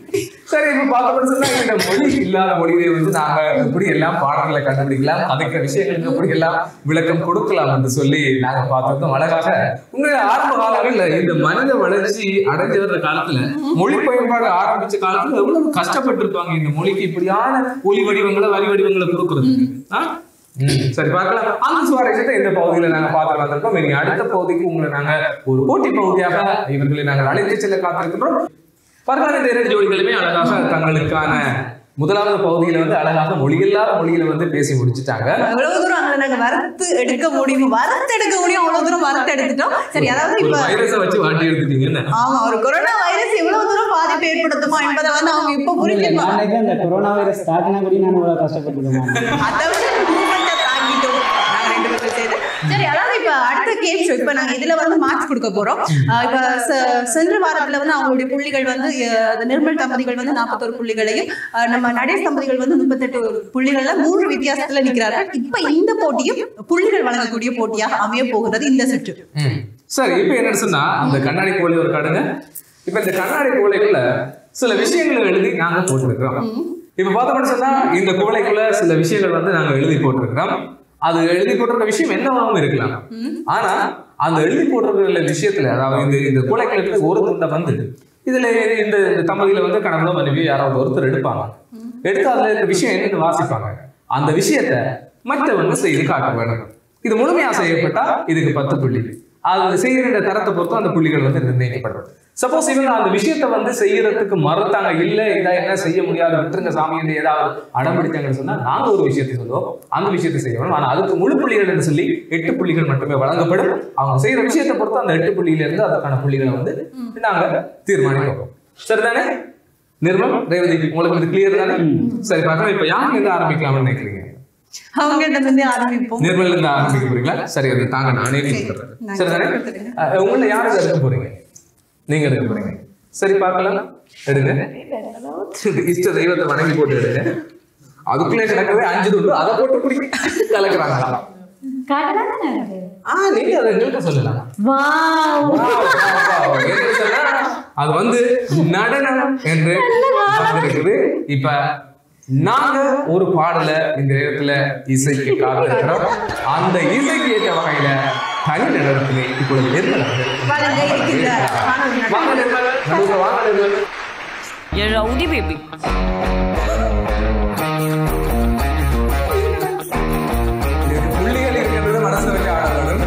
சரி இப்ப பார்க்கப்படுறது சொன்னா இந்த மொழி இல்லாத மொழியை வந்து நாங்க எப்படி எல்லாம் பாடல்களை கண்டுபிடிக்கலாம் அதுக்கு விஷயங்களுக்கு எப்படி எல்லாம் விளக்கம் கொடுக்கலாம் என்று சொல்லி நாங்க பார்த்தோம் அழகாக உண்மையில ஆரம்ப காலங்கள்ல இந்த மனித வளர்ச்சி அடைஞ்சு வர்ற காலத்துல மொழி பயன்பாடு ஆரம்பிச்ச காலத்துல எவ்வளவு கஷ்டப்பட்டிருப்பாங்க இந்த மொழிக்கு இப்படியான ஒலி வடிவங்களை வரி வடிவங்களை கொடுக்கறதுக்கு ஆ? ம், சரி பார்க்கலாம் அந்த சுவாரஸ்யத்தை இந்த பகுதியில நாங்க பார்த்து வந்திருக்கோம் இனி அடுத்த பகுதிக்கு உங்களை நாங்க ஒரு போட்டி பகுதியாக இவர்களை நாங்கள் அழைத்து செல்ல காத்திருக்கிறோம் பரவாயில்ல இந்த இரண்டு ஜோடிகளுமே அழகாக தங்களுக்கான முதலாவது பகுதியில வந்து அழகாக மொழியில்லாத மொழியில வந்து பேசி முடிச்சுட்டாங்க எவ்வளவு தூரம் அங்க நாங்க வறுத்து எடுக்க முடியும் வறுத்து எடுக்க முடியும் அவ்வளவு தூரம் வறுத்து எடுத்துட்டோம் சரி அதாவது ஒரு இப்ப வைரஸை வச்சு வாட்டி எடுத்துட்டீங்க என்ன ஆமா ஒரு கொரோனா வைரஸ் எவ்வளவு தூரம் பாதிப்பு ஏற்படுத்துமா என்பதை வந்து அவங்க இப்ப இல்ல, புரிஞ்சுப்பாங்க நான் நினைக்கிறேன் இந்த கொரோனா வைரஸ் தாக்கினா கூட நான் இவ்வளவு கஷ்டப்பட்டுருக்கோம் அதை விட movement அ தாங்கிட்டோம் நாங்க ரெண்டு பேரும் சேர்ந்து சரி அதாவது இப்ப அடுத்த கேம் ஷோ இப்ப நாங்க இதுல வந்து மார்க்ஸ் கொடுக்க போறோம் ஆஹ் இப்ப செ- சென்ற வாரத்துல வந்து அவங்களுடைய புள்ளிகள் வந்து அஹ், அந்த நிர்மல் தம்பதிகள் வந்து நாற்பத்தோரு புள்ளிகளையும் ஆஹ், நம்ம நடேஷ் தம்பதிகள் வந்து முப்பத்தெட்டு புள்ளிகள்ல மூன்று வித்தியாசத்துல நிக்கிறார்கள் இப்ப இந்த போட்டியும் புள்ளிகள் வழங்கக்கூடிய போட்டியாக அமைய போகிறது இந்த சுற்று ம். சரி இப்ப என்ன சொன்னா அந்த கண்ணாடி கோழி ஒரு காடுங்க இப்ப இந்த கண்ணாடி கோழைக்குள்ள சில விஷயங்களை எழுதி நாங்க போட்டிருக்கிறோம் இப்ப பார்த்தோம்னு சொன்னா இந்த கோழைக்குள்ள சில விஷயங்கள் வந்து நாங்க எழுதி போட்டிருக்கிறோம் அது எழுதி போட்டிருக்க விஷயம் என்னவாகவும் இருக்கலாம் ஆனா அந்த எழுதி போட்டிருக்கிற விஷயத்துல அதாவது இந்த இந்த கோழைக்குள்ள ஒரு துண்டை வந்து இதுல இந்த இந்த தம்பதியில வந்து கணவனோ மனைவி யாராவது ஒருத்தர் எடுப்பாங்க எடுத்து அதுல இந்த விஷயம் என்னன்னு வாசிப்பாங்க அந்த விஷயத்த மற்றவங்க செய்து காட்ட வேணும் இது முழுமையா செய்யப்பட்டா இதுக்கு பத்து புள்ளி அது செய்கிற தரத்தை பொறுத்து அந்த புள்ளிகள் வந்து நிர்ணயிக்கப்படுறது சப்போஸ் இவங்க அந்த விஷயத்த வந்து செய்யறதுக்கு மறுத்தாங்க இல்ல இதை என்ன செய்ய முடியாது விட்டுருங்க சாமி என்று ஏதாவது அடம் பிடித்தாங்கன்னு சொன்னா நாங்க ஒரு விஷயத்தை சொல்லுவோம் அந்த விஷயத்தை செய்யணும் ஆனா அதுக்கு முழு புள்ளிகள் என்று சொல்லி எட்டு புள்ளிகள் மட்டுமே வழங்கப்படும் அவங்க செய்யற விஷயத்தை பொறுத்து அந்த எட்டு புள்ளியில இருந்து அதற்கான புள்ளிகளை வந்து நாங்க தீர்மானிக்கிறோம் சரிதானே நிர்மல் ரேவதி உங்களுக்கு இது கிளியர் தானே சரி பார்க்கலாம் இப்ப யாருல இருந்து ஆரம்பிக்கலாம்னு நினைக்கிறீங்க அவங்க இருந்து ஆரம்பிப்போம் நிர்மல்ல இருந்து ஆரம்பிக்க போறீங்களா சரி அது தாங்க நானே கொடுத்துறேன் நாங்க சரிதானே கொடுத்துடுங்க. அஹ், உங்களை யாரு எடுக்க போறீங்க நீங்க எடுக்க போறீங்க சரி பார்க்கலாம் எடுங்க இஷ்ட தெய்வத்தை வணங்கி போட்டு எடுங்க அதுக்குள்ளே கிடக்கவே அஞ்சு துண்டு அதை போட்டு குடி கலக்குறாங்க காட்டலாம் தானே எனக்கு ஆ நீங்க அதை எங்களுக்கு சொல்லலாம் வாவ் Wow, wow, wow. என்று சொன்னா, அது வந்து நடனம் என்று வந்திருக்குது இப்ப நாங்க ஒரு பாடல இந்த நேரத்துல இசைக்கு காத்திருக்கிறோம் அந்த இசைக்கு ஏற்ற வகையில தனி நடனத்திலே இப்பொழுது நிர்மல் அவர்கள் வழங்க இருக்கின்றார். வாங்க, வாங்க நிர்மல் நடுவுல வாங்க நிர்மல் You're rowdy baby. இதுக்கு புள்ளிகள் இருக்கின்றது மனசு வச்சு ஆடணும்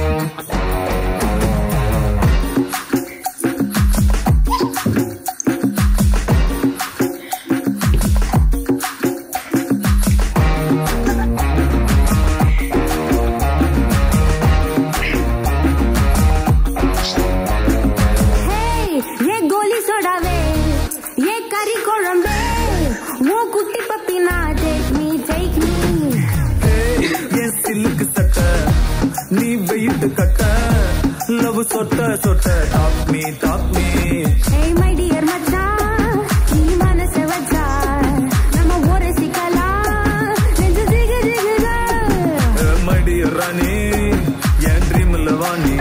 ஏ கோலி சோடாவே ஏ கறி குழம்பே உன் குட்டி பப்பி நான் டேக் மீ டேக் மீ என் சில்லுக்கு சட்ட நீ வெயிட் கட்ட லவ் சொட்ட சொட்ட டாப் மீ டாப் மீ ஏய் மை டியர் மச்சான் நீ மனச வச்சா நம்ம ஒரு சிக்கலாம் நெஞ்சு ஜிகு ஜிகுதா மடி ராணி என் ட்ரீம்ல வாணி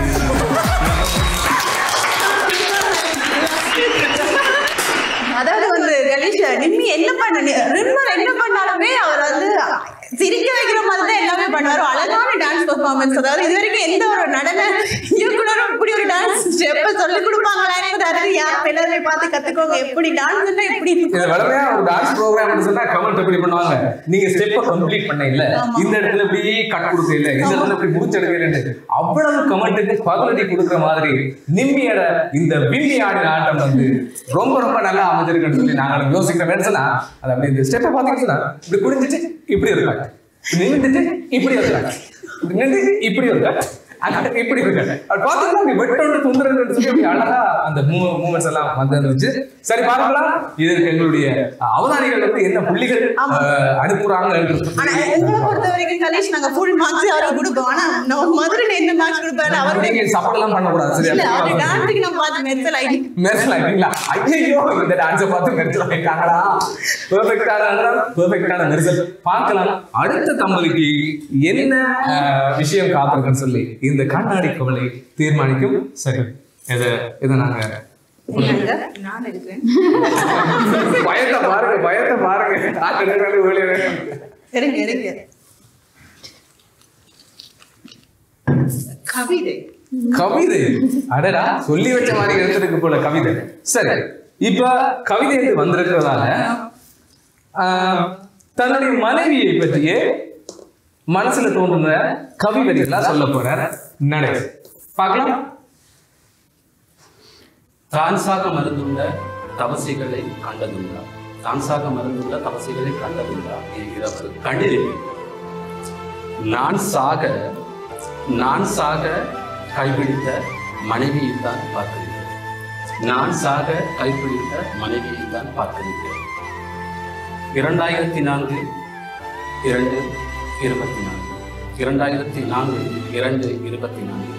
அதாவது வந்து கணேஷ் நிம்மி என்ன பண்ண ரிம்மர் என்ன பண்ணாலுமே அவர் வந்து சிரிக்க வைக்கிற மாதிரி தான் எல்லாமே பண்ணுவார் அழகான டான்ஸ் பெர்ஃபார்மன்ஸ் அதாவது இது வரைக்கும் எந்த ஒரு நடன இயக்குனரும் இப்படி ஒரு டான்ஸ் ஸ்டெப்பை சொல்லி கொடுப்பாங்களான்னு அதாவது யார் எல்லாருமே பார்த்து கத்துக்கோங்க எப்படி டான்ஸ்னா இப்படி இது வளமையா ஒரு டான்ஸ் ப்ரோக்ராம் சொன்னா கமெண்ட் எப்படி பண்ணுவாங்க நீங்க ஸ்டெப்பை கம்ப்ளீட் பண்ண இல்ல இந்த இடத்துல இப்படி கட் கொடுக்க இல்ல இந்த இடத்துல இப்படி முடிச்செடுக்க இல்ல அவ்வளவு கமெண்ட்டுக்கு பதிலடி கொடுக்குற மாதிரி நிம்மியோட இந்த விம்மி ஆடின ஆட்டம் வந்து ரொம்ப ரொம்ப நல்லா அமைஞ்சிருக்குன்னு சொல்லி நாங்க யோசிக்கிறோம் சொன்னா அது அப்படி இந்த ஸ்டெப்பை பாத்தீங்கன்னா இப்படி குடிஞ்சிட்டு இப்படி இருக்காங்க நின்றுட்டு இப்படி இருக்காங்க இப்படி நின்று இப்படி இருக்காங்க அங்க இப்படி இருக்கு அது பாத்தீங்கன்னா அப்படி வெட்டோண்டு துந்துறது சொல்லி அப்படி அழகா அந்த மூமெண்ட்ஸ் எல்லாம் வந்து இருந்துச்சு சரி பார்க்கலாம் இதற்கு எங்களுடைய அவதானிகள் வந்து என்ன புள்ளிகள் அஹ், அனுப்புறாங்க என்று ஆனா எங்களை பொறுத்த வரைக்கும் கணேஷ் நாங்க ஃபுல் மார்க்ஸ் அவருக்கு கொடுப்போம் ஆனா நம்ம மதுரை என்ன மார்க்ஸ் கொடுப்பாரு அவருடைய நீங்க சப்போர்ட் எல்லாம் பண்ணக்கூடாது இல்ல சரியா அவருடைய டான்ஸுக்கு நம்ம பார்த்து மெர்சல் ஆயிட்டு மெர்சல் ஆயிட்டீங்களா ஐயோ இந்த டான்ஸை பார்த்து மெர்சல் ஆயிட்டாங்களா பெர்ஃபெக்டான பெர்ஃபெக்டான மெர்சல் பார்க்கலாம் அடுத்த தம்பதிக்கு என்ன அஹ், விஷயம் காத்திருக்குன்னு சொல்லி இந்த கண்ணாடி கவலை தீர்மானிக்கும் சரி இதை இதை நாங்க நான் இருக்கிறேன் பயத்தை பாருங்க பயத்தை பாருங்க காத்து எடுக்கிறது வெளியே இருங்க இருங்க கவிதை கவிதை அடடா சொல்லி வச்ச மாதிரி எடுத்திருக்கு போல கவிதை சரி இப்ப கவிதை இது வந்திருக்கிறதால ஆஹ், தன்னுடைய மனைவியை பற்றியே மனசுல தோன்றுன கவி வரிகளா சொல்ல போறார் நடை பார்க்கலாம் தான் சாக மருந்துள்ள தவசிகளை கண்டதுண்டா தான் சாக மருந்துள்ள தவசிகளை கண்டதுண்டா என்கிறவர் கண்டிருப்பேன் நான் சாக நான் சாக கைப்பிடித்த மனைவியைத்தான் பார்க்கிறேன் நான் சாக கைப்பிடித்த மனைவியைத்தான் பார்க்கிறேன் இரண்டாயிரத்தி நான்கு இரண்டு இருபத்தி நான்கு இரண்டாயிரத்தி நான்கு இரண்டு இருபத்தி நான்கு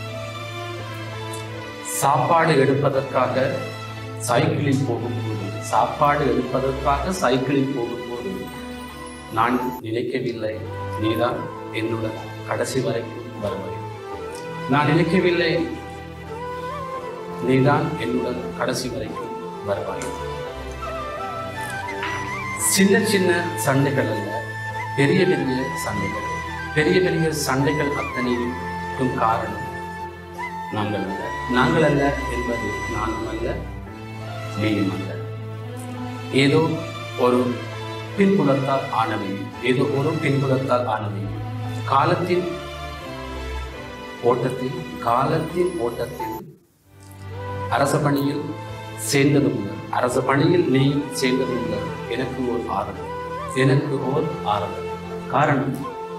சாப்பாடு எடுப்பதற்காக சைக்கிளில் போகும்போது சாப்பாடு எடுப்பதற்காக சைக்கிளில் போகும்போது நான் நினைக்கவில்லை நீதான் என்னுடன் கடைசி வரைக்கும் வருவாய் நான் நினைக்கவில்லை நீதான் என்னுடன் கடைசி வரைக்கும் வருவாய் சின்ன சின்ன சண்டைகள் அல்ல பெரிய பெரிய சண்டைகள் பெரிய பெரிய சண்டைகள் அத்தனையும் காரணம் நாங்கள் அல்ல நாங்கள் அல்ல என்பது நானும் அல்ல நீயும் அல்ல ஏதோ ஒரு பின்புலத்தால் ஆனவை ஏதோ ஒரு பின்புலத்தால் ஆனவை காலத்தின் ஓட்டத்தில் காலத்தின் ஓட்டத்தில் அரச பணியில் சேர்ந்தது முதல் அரச பணியில் நீ சேர்ந்தது முதல் எனக்கு ஒரு ஆறுதல் எனக்கு ஓர் ஆறுதல் காரணம்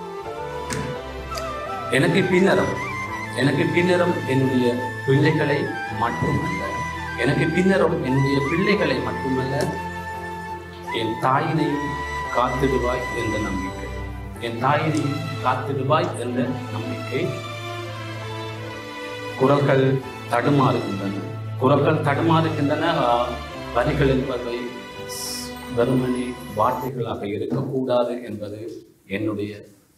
எனக்கு பின்னரம் எனக்கு பின்னரம் என்னுடைய பிள்ளைகளை மட்டுமல்ல எனக்கு பின்னரம் என்னுடைய பிள்ளைகளை மட்டுமல்ல என் தாயினையும் காத்திடுவாய் என்ற நம்பிக்கை என் தாயினையும் காத்திடுவாய் என்ற நம்பிக்கை குரல்கள் தடுமாறுகின்றன குரல்கள் தடுமாறுகின்றன ஆ, வரிகள் என்பவை வெறுமனே வார்த்தைகளாக இருக்கக்கூடாது என்பது என்னுடைய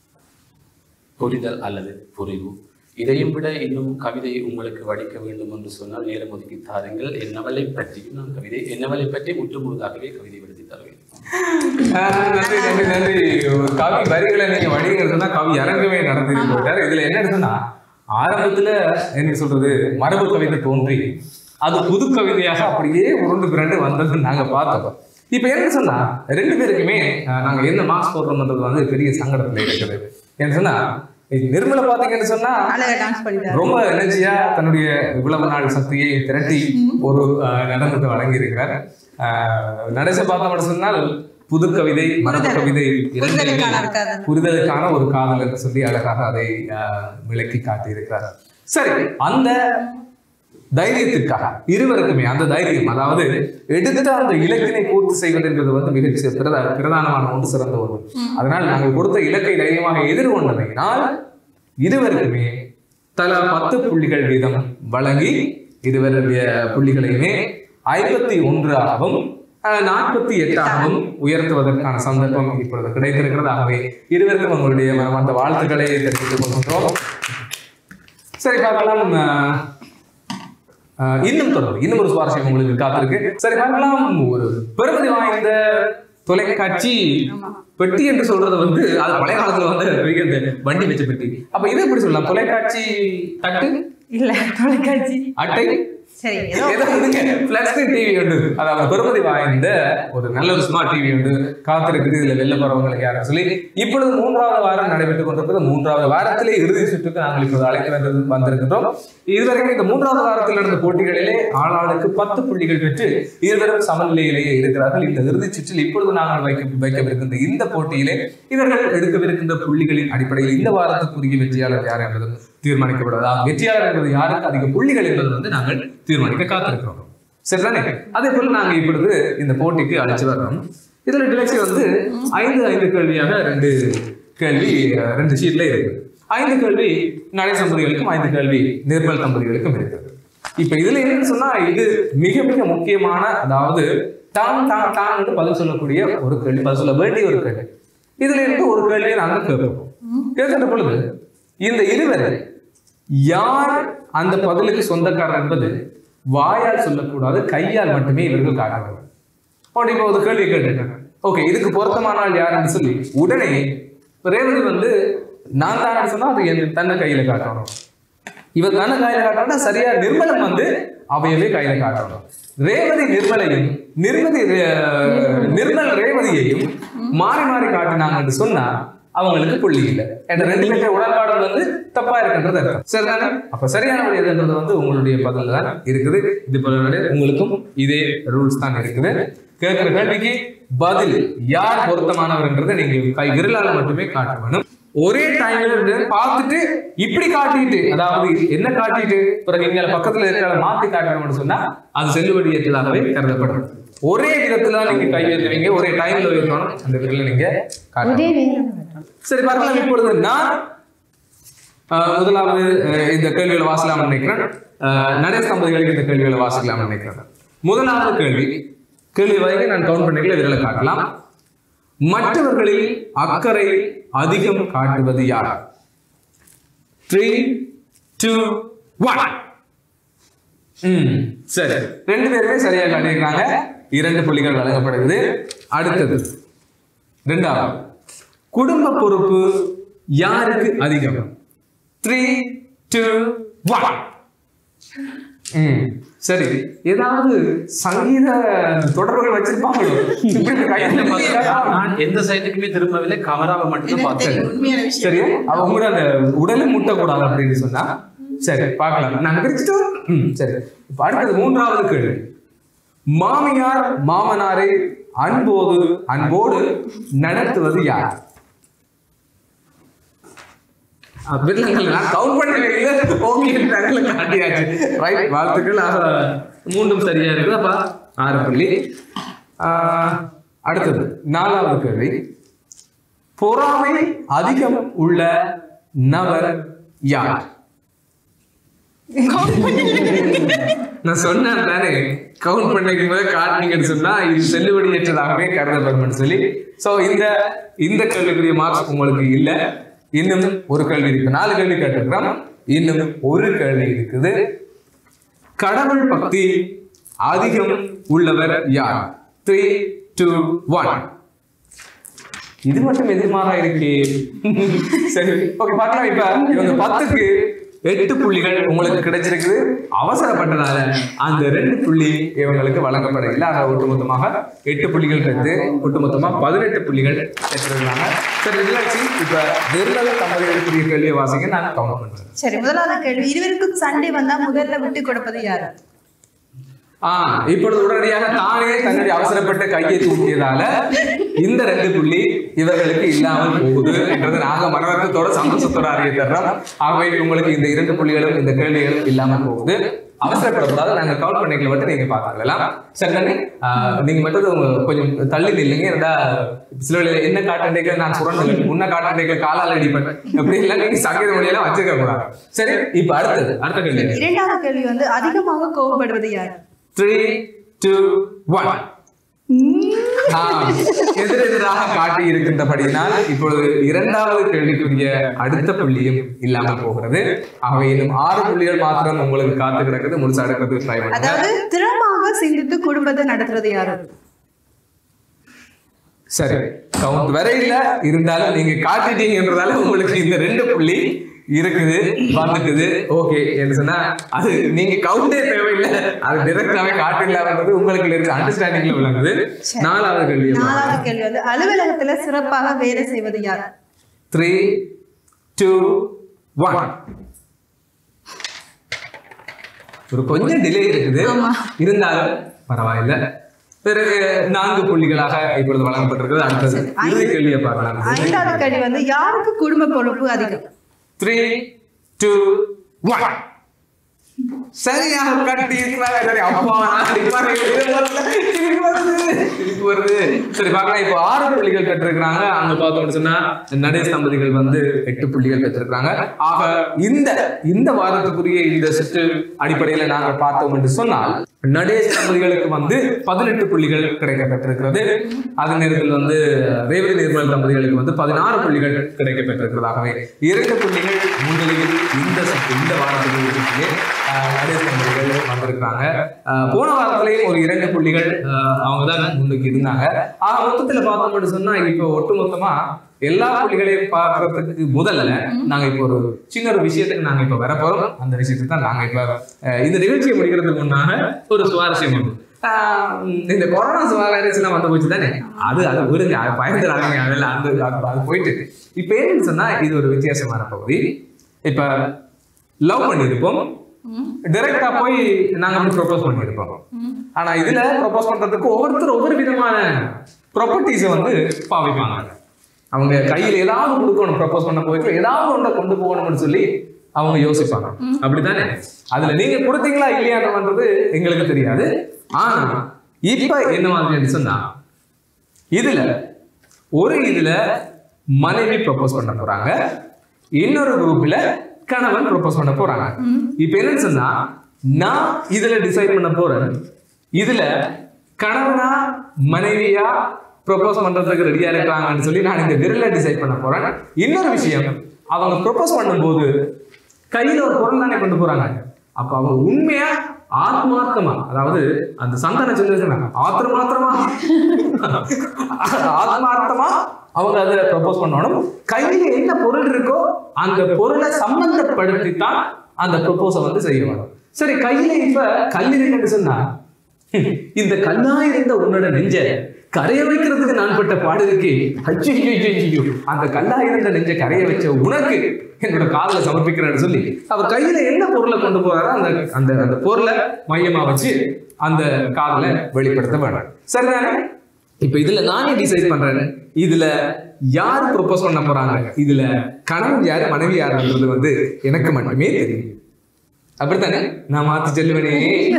புரிதல் அல்லது புரிவு இதையும் விட இன்னும் கவிதை உங்களுக்கு வடிக்க வேண்டும் என்று சொன்னால் நேரம் ஒதுக்கி தாருங்கள் என்னவளை பற்றியும் நான் கவிதை என்னவளை பற்றி முற்று முழுதாகவே கவிதை எழுதி தருவேன் ஆஹ் நன்றி நன்றி நன்றி ஒரு கவி வரிகளை நீங்க வடிகிறதுனா கவி இறங்கவே நடந்து போயிட்டார் இதுல என்ன இருக்குன்னா ஆரம்பத்துல என்ன சொல்றது மரபு கவிதை தோன்றி அது புது கவிதையாக அப்படியே உருண்டு பிறண்டு வந்தது நாங்க பார்த்தோம் இப்ப என்ன சொன்னா ரெண்டு பேருக்குமே ஆஹ், நாங்க என்ன மார்க்ஸ் போடுறோம்ன்றது வந்து பெரிய சங்கடத்துல இருக்குது என்ன சொன்னா நிர்மலை பாத்தீங்கன்னு சொன்னா அழகா டான்ஸ் பண்ணிட்டாரு ரொம்ப எனர்ஜியா தன்னுடைய இவ்வளவு நாள் சக்தியை திரட்டி ஒரு ஆஹ், நடனத்தை வழங்கியிருக்கிறார் ஆஹ், நடேச பார்த்தோம்னு சொன்னால் புது கவிதை மரபு கவிதை இரண்டுமே புரிதலுக்கான ஒரு காதல். புரிதலுக்கான ஒரு காதல் என்று சொல்லி அழகாக அதை ஆஹ், விளக்கி காட்டியிருக்கிறார் சரி அந்த தைரியத்திற்காக இருவருக்குமே அந்த தைரியம் அதாவது எடுத்த அந்த இலக்கினை பூர்த்தி செய்வது என்பது வந்து மிக சி- பிரதா பிரதானமான ஒன்று சிறந்த ஒன்று அதனால் நாங்கள் கொடுத்த இலக்கை தைரியமாக எதிர்கொண்டமையினால் இருவருக்குமே தலா பத்து புள்ளிகள் வீதம் வழங்கி இருவருடைய புள்ளிகளையுமே ஐம்பத்தி ஒன்றாகவும் நாற்பத்தி எட்டாகவும் உயர்த்துவதற்கான சந்தர்ப்பம் இப்பொழுது கிடைத்திருக்கிறது ஆகவே இருவருக்கும் உங்களுடைய மனமார்ந்த வாழ்த்துக்களை தெரிவித்துக் கொள்கின்றோம் சரி பார்க்கலாம் அஹ், அஹ், இன்னும் தொடரும் இன்னும் ஒரு சுவாரஸ்யம் உங்களுக்கு காத்திருக்கு சரி பார்க்கலாம் ஒரு பெருமதி வாய்ந்த தொலைக்காட்சி பெட்டி என்று சொல்றது வந்து அது பழைய காலத்துல வந்து பெரிய இந்த வண்டி வச்ச பெட்டி அப்ப இது எப்படி சொல்லலாம் தொலைக்காட்சி தட்டு இல்ல தொலைக்காட்சி அட்டை சரி ஏதோ ஏதோ வந்துங்க பிளட் ஸ்கிரீன் டிவி உண்டு அதாவது பெருமதி வாய்ந்த ஒரு நல்ல ஒரு ஸ்மார்ட் டிவி உண்டு காத்திருக்குது இதுல வெளில போறவங்களுக்கு யாரும் சொல்லி இப்பொழுது மூன்றாவது வாரம் நடைபெற்றுக் கொண்டிருக்கிறது மூன்றாவது வாரத்திலே இறுதி சுற்றுக்கு நாங்கள் இப்போது அழைத்து வந்து வந்திருக்கின்றோம் இதுவரைக்கும் இந்த மூன்றாவது வாரத்தில் நடந்த போட்டிகளிலே ஆளாளுக்கு பத்து புள்ளிகள் பெற்று இருவரும் சமநிலையிலேயே இருக்கிறார்கள் இந்த இறுதிச் சுற்றில் இப்பொழுது நாங்கள் வைக்க வைக்கவிருக்கின்ற இந்த போட்டியிலே இவர்கள் எடுக்கவிருக்கின்ற புள்ளிகளின் அடிப்படையில் இந்த வாரத்துக்குரிய வெற்றியாளர் யார் என்பதும் தீர்மானிக்கப்படும் அதாவது வெற்றியாளர் என்பது யாருக்கு அதிக புள்ளிகள் என்பது வந்து நாங்கள் தீர்மானிக்க காத்திருக்கிறோம் சரிதானே அதே போல நாங்க இப்பொழுது இந்த போட்டிக்கு அழைச்சு வர்றோம் இதுல டிலக்ஸி வந்து ஐந்து ஐந்து கேள்வியாக ரெண்டு கேள்வி அஹ், ரெண்டு ஷீட்ல இருக்கு ஐந்து கேள்வி நடை தம்பதிகளுக்கும் ஐந்து கேள்வி நிர்மல் தம்பதிகளுக்கும் இருக்குது இப்ப இதுல என்னன்னு சொன்னா இது மிக மிக முக்கியமான அதாவது தான் தான் தான் என்று பதில் சொல்லக்கூடிய ஒரு கேள்வி பதில் சொல்ல வேண்டிய ஒரு கேள்வி இதுல இருந்து ஒரு கேள்வியை நாங்கள் கேட்போம் கேட்கின்ற பொழுது இந்த இருவர் யார் அந்த பதிலுக்கு சொந்தக்காரர் என்பது வாயால் சொல்லக்கூடாது கையால் மட்டுமே இவர்கள் காட்ட வேண்டும் உடனே இப்போ ஒரு கேள்வி கேட்டிருக்காங்க ஓகே இதுக்கு பொருத்தமான ஆள் யாருன்னு சொல்லி உடனே இப்ப ரேவதி வந்து நான் தான் சொன்னா அது என் தன்னை கையில காட்டணும் இவர் தன்னை கையில காட்டணும் சரியா நிர்மலம் வந்து அவையவே கையில காட்டணும் ரேவதி நிர்மலையும் நிர்மதி ரே- நிர்மல் ரேவதியையும் மாறி மாறி காட்டினாங்கன்னு சொன்னா அவங்களுக்கு புள்ளி இல்லை என்ற ரெண்டு பேருடைய உடன்பாடுகள் வந்து தப்பா இருக்குன்றது அர்த்தம் சரிதானே அப்ப சரியான வழி எதுன்றது வந்து உங்களுடைய பதில் தான் இருக்குது இது போல உங்களுக்கும் இதே ரூல்ஸ் தான் இருக்குது கேட்கிற கேள்விக்கு பதில் யார் பொருத்தமானவர்ன்றதை நீங்க கை விரலால மட்டுமே காட்ட வேணும் ஒரே டைம்ல பார்த்துட்டு இப்படி காட்டிட்டு அதாவது என்ன காட்டிட்டு பிறகு இங்க பக்கத்துல இருக்கிற மாத்தி காட்டணும்னு சொன்னா அது செல்லுபடியற்றதாகவே கருதப்படும் ஒரே விதத்துல நீங்க கை வைக்கிறீங்க ஒரே டைம்ல வைக்கணும் அந்த விரல நீங்க காட்டணும் ஒரே நேரம் சரி பார்க்கலாம் இப்பொழுது நான் ஆஹ், முதலாவது ஆஹ், இந்த கேள்விகளை வாசலாம் நினைக்கிறேன் ஆஹ், நடேஷ் தம்பதிகளுக்கு இந்த கேள்விகளை வாசிக்கலாம் நினைக்கிறேன் முதலாவது கேள்வி கேள்வி வரைக்கும் நான் கவுண்ட் பண்ணிக்கல விரலை காட்டலாம் மற்றவர்களில் அக்கறை அதிகம் காட்டுவது யார் த்ரீ டூ ஒன் ம் சரி ரெண்டு பேருமே சரியா காட்டியிருக்காங்க இரண்டு புள்ளிகள் வழங்கப்படுகிறது அடுத்தது ரெண்டாவது குடும்ப பொறுப்பு யாருக்கு அதிகம் த்ரீ டூ ஒன் ம் சரி ஏதாவது சங்கீத தொடர்புகள் வச்சிருப்பாங்களோ இப்படி கையில பார்த்தா நான் எந்த சைடுக்குமே திரும்பவில்லை கமராவை மட்டும் எனக்கு பார்த்தேன் தெரியும் உண்மையான விஷயம் சரி அவங்க அந்த உடலை முட்டக்கூடாது அப்படின்னு சொன்னா சரி பார்க்கலாம் நாங்க பிரிச்சுட்டோம் ம், சரி இப்ப அடுத்தது மூன்றாவது கேள்வி மாமியார் மாமனாரை அன்போடு அன்போடு நடத்துவது யார் வில்லங்கள் நான் கவுண்ட் பண்ணவே இல்லை ஓகே தகவல் காட்டியாச்சு ரைட் வாழ்த்துக்கள் ஆக மூன்றும் சரியா இருக்குது அப்ப ஆறு புள்ளி ஆஹ், அடுத்தது நாலாவது கேள்வி பொறாமை அதிகம் உள்ள நபர் யார் நான் சொன்னேன் தானே கவுண்ட் பண்ணிக்கும் போது காட்டினீங்கன்னு சொன்னா இது செல்லுபடியற்றதாகவே கருதப்படும் சொல்லி சோ இந்த இந்த கேள்விக்குரிய மார்க்ஸ் உங்களுக்கு இல்ல இன்னும் ஒரு கேள்வி இருக்கு நாலு கேள்வி கேட்டிருக்கிறோம் இன்னும் ஒரு கேள்வி இருக்குது கடவுள் பக்தி அதிகம் உள்ளவர் யார் த்ரீ டூ ஒன் இது மட்டும் எதிர்மாறா இருக்கு சரி ஓகே பார்க்கலாம் இப்ப இவங்க பத்துக்கு எட்டு புள்ளிகள் உங்களுக்கு கிடைச்சிருக்குது அவசரப்பட்டதால அந்த ரெண்டு புள்ளி இவங்களுக்கு வழங்கப்படவில்லை ஆக ஒட்டுமொத்தமாக எட்டு புள்ளிகள் கிடைத்து ஒட்டுமொத்தமா பதினெட்டு புள்ளிகள் பெற்றிருக்காங்க சரி இல்லாச்சி இப்ப நிர்மல தம்பதிகளுக்குரிய கேள்வியை வாசிக்க நான் கவுண்ட் பண்றேன் சரி முதலாவது கேள்வி இருவருக்கும் சண்டை வந்தா முதல்ல விட்டு கொடுப்பது யாரு ஆஹ் இப்பொழுது உடனடியாக தானே தன்னுடைய அவசரப்பட்ட கையை தூக்கியதால இந்த ரெண்டு புள்ளி இவர்களுக்கு இல்லாமல் போகுது என்றது நாங்க மனவர்த்தத்தோட சந்தோஷத்தோட அறிய தர்றோம் ஆகவே உங்களுக்கு இந்த இரண்டு புள்ளிகளும் இந்த கேள்விகளும் இல்லாமல் போகுது அவசரப்படக்கூடாது நாங்க கவுண்ட் பண்ணிக்கல மட்டும் நீங்க பார்க்கலாம் சரி தானே? ஆஹ் நீங்க மட்டும் உங்க கொஞ்சம் தள்ளி நில்லுங்க இருந்தா சில வேளையில என்ன காட்டாண்டைகள் நான் சுரண்டு முன்ன காட்டாண்டைகள் காலால் அடிப்பேன் அப்படி இல்லை நீங்க சங்கீத மொழியெல்லாம் வச்சிருக்க கூடாது சரி இப்ப அடுத்தது அடுத்த கேள்வி இரண்டாவது கேள்வி வந்து அதிகமாக கோபப்படுவது யார் த்ரீ டூ ஒன் எதிரெதிராக காட்டி இருக்கின்றபடியினால் இப்பொழுது இரண்டாவது கேள்விக்குரிய அடுத்த புள்ளியும் இல்லாமல் போகிறது ஆகவே இன்னும் ஆறு புள்ளிகள் மாத்திரம் உங்களுக்கு காத்து கிடக்குது முழுசா எடுக்கிறது ட்ரை பண்ணுங்க அதாவது திறமாக சிந்தித்து குடும்பத்தை நடத்துறது யாரு சரி கவுண்ட் வரை இல்ல இருந்தாலும் நீங்க காட்டிட்டீங்கன்றதால உங்களுக்கு இந்த ரெண்டு புள்ளி இருக்குது வந்துட்டுது ஓகே என்று சொன்னா அது நீங்க கவுண்டே தேவையில்லை அது டிரெக்டாவே காட்டிடலாம்ன்றது உங்களுக்கு இருக்க அண்டர்ஸ்டாண்டிங்ல விளங்குது நாலாவது கேள்வி நாலாவது கேள்வி வந்து அலுவலகத்துல சிறப்பாக வேலை செய்வது யார் த்ரீ டூ ஒன் ஒரு கொஞ்சம் டிலே இருக்குது இருந்தாலும் பரவாயில்ல பிறகு நான்கு புள்ளிகளாக இப்பொழுது வழங்கப்பட்டிருக்கிறது அடுத்தது இறுதி கேள்வியை பார்க்கலாம் ஐந்தாவது கேள்வி வந்து யாருக்கு குடும்ப பொறுப்பு அதிகம் த்ரீ டூ ஒன் சரியாக கட்டி இருக்கிறாங்க சரி அப்பா நான் அடிப்பாரு. இது வரல, இது வருது, இது வருது. சரி பார்க்கலாம் இப்போ ஆறு புள்ளிகள் பெற்றிருக்கிறாங்க அங்க பார்த்தோம்னு சொன்னா நடேஷ் தம்பதிகள் வந்து எட்டு புள்ளிகள் பெற்றிருக்கிறாங்க ஆக இந்த இந்த வாரத்துக்குரிய இந்த சுற்று அடிப்படையில நாங்க பார்த்தோம் என்று சொன்னால் நடேஷ் தம்பதிகளுக்கு வந்து பதினெட்டு புள்ளிகள் கிடைக்க பெற்றிருக்கிறது அதே நேரத்தில் வந்து ரேவதி நிர்மல் தம்பதிகளுக்கு வந்து பதினாறு புள்ளிகள் கிடைக்க பெற்றிருக்கிறதாகவே இரண்டு புள்ளிகள் முன்னிலையில் இந்த சுற்று இந்த வாரத்துக்கு ஆஹ் நடேஷ் தம்பதிகள் வந்திருக்கிறாங்க ஆஹ் போன வாரத்திலேயும் ஒரு இரண்டு புள்ளிகள் ஆஹ் அவங்க தான் முன்னுக்கு இருந்தாங்க ஆக மொத்தத்துல பார்த்தோம் அப்படின்னு சொன்னா இப்போ ஒட்டுமொத்தமா எல்லா புள்ளிகளையும் பார்க்கறதுக்கு முதல்ல நாங்க இப்போ ஒரு சின்ன ஒரு விஷயத்துக்கு நாங்க இப்ப வர போறோம் அந்த விஷயத்துக்கு தான் நாங்க இப்ப ஆஹ் இந்த நிகழ்ச்சியை முடிக்கிறதுக்கு முன்னாக ஒரு சுவாரஸ்யம் உண்டு. ஆஹ் இந்த கொரோனா வைரஸ் எல்லாம் வந்து போச்சு தானே அது அது விடுங்க அது பயந்துடாதீங்க அதெல்லாம் அந்த அது- அது போயிட்டு இப்ப என்னன்னு சொன்னா இது ஒரு வித்தியாசமான பகுதி இப்ப லவ் பண்ணியிருப்போம் டைரக்டா போய் நாங்க வந்து ப்ரொபோஸ் பண்ணியிருப்போம் ஆனா இதுல ப்ரொபோஸ் பண்றதுக்கு ஒவ்வொருத்தர் ஒவ்வொரு விதமான ப்ராப்பர்ட்டிஸை வந்து பாவிப்பாங்க அவங்க கையில ஏதாவது கொடுக்கணும் ப்ரொபோஸ் பண்ண போயிட்டு ஏதாவது ஒன்றை கொண்டு போகணும்னு சொல்லி அவங்க யோசிப்பாங்க அப்படித்தானே அதுல நீங்க கொடுத்தீங்களா இல்லையான்றதுன்றது எங்களுக்கு தெரியாது ஆனா இப்ப என்ன மாதிரி சொன்னா இதுல ஒரு இதுல மனைவி ப்ரொபோஸ் பண்ண போறாங்க இன்னொரு குரூப்ல கணவன் ப்ரொபோஸ் பண்ண போறாங்க இப்ப என்னன்னு சொன்னா நான் இதுல டிசைட் பண்ண போறேன் இதுல கணவனா மனைவியா ப்ரொபோஸ் பண்றதுக்கு ரெடியா இருக்கிறாங்கன்னு சொல்லி நான் இந்த விரல டிசைட் பண்ண போறேன் இன்னொரு விஷயம் அவங்க ப்ரொபோஸ் பண்ணும்போது கையில ஒரு பொருள் தானே கொண்டு போறாங்க அப்ப அவங்க உண்மையா ஆத்மார்த்தமா அதாவது அந்த சந்தான சொல்லிருக்காங்க ஆத்திர மாத்திரமா ஆத்மார்த்தமா அவங்க அதுல ப்ரப்போஸ் பண்ணணும் கையில என்ன பொருள் இருக்கோ அந்த பொருளை சம்பந்தப்படுத்தி தான் அந்த ப்ரொபோஸை வந்து செய்வாங்க சரி கையில இப்ப கல் இருக்குன்னு சொன்னா இந்த கல்லா இருந்த உன்னோட நெஞ்ச கரைய வைக்கிறதுக்கு நான் பட்ட பாடு இருக்கே அச்சோ ஐயோ அந்த கல்லா இருந்த நெஞ்ச கரைய வச்ச உனக்கு என்னோட காதலை சமர்ப்பிக்கிறேன்னு சொல்லி அவர் கையில என்ன பொருளை கொண்டு போறாரோ அந்த அந்த அந்த பொருளை மையமா வச்சு அந்த காதலை வெளிப்படுத்த வேண்டாம் சரிதானே இப்ப இதுல நானே டிசைட் பண்றேன் இதுல யார் ப்ரொபோஸ் பண்ண போறாங்க இதுல கணவன் யாரு மனைவி யாருன்றது வந்து எனக்கு மட்டுமே தெரியும் அப்படித்தானே நான் மாத்தி சொல்லுவேனே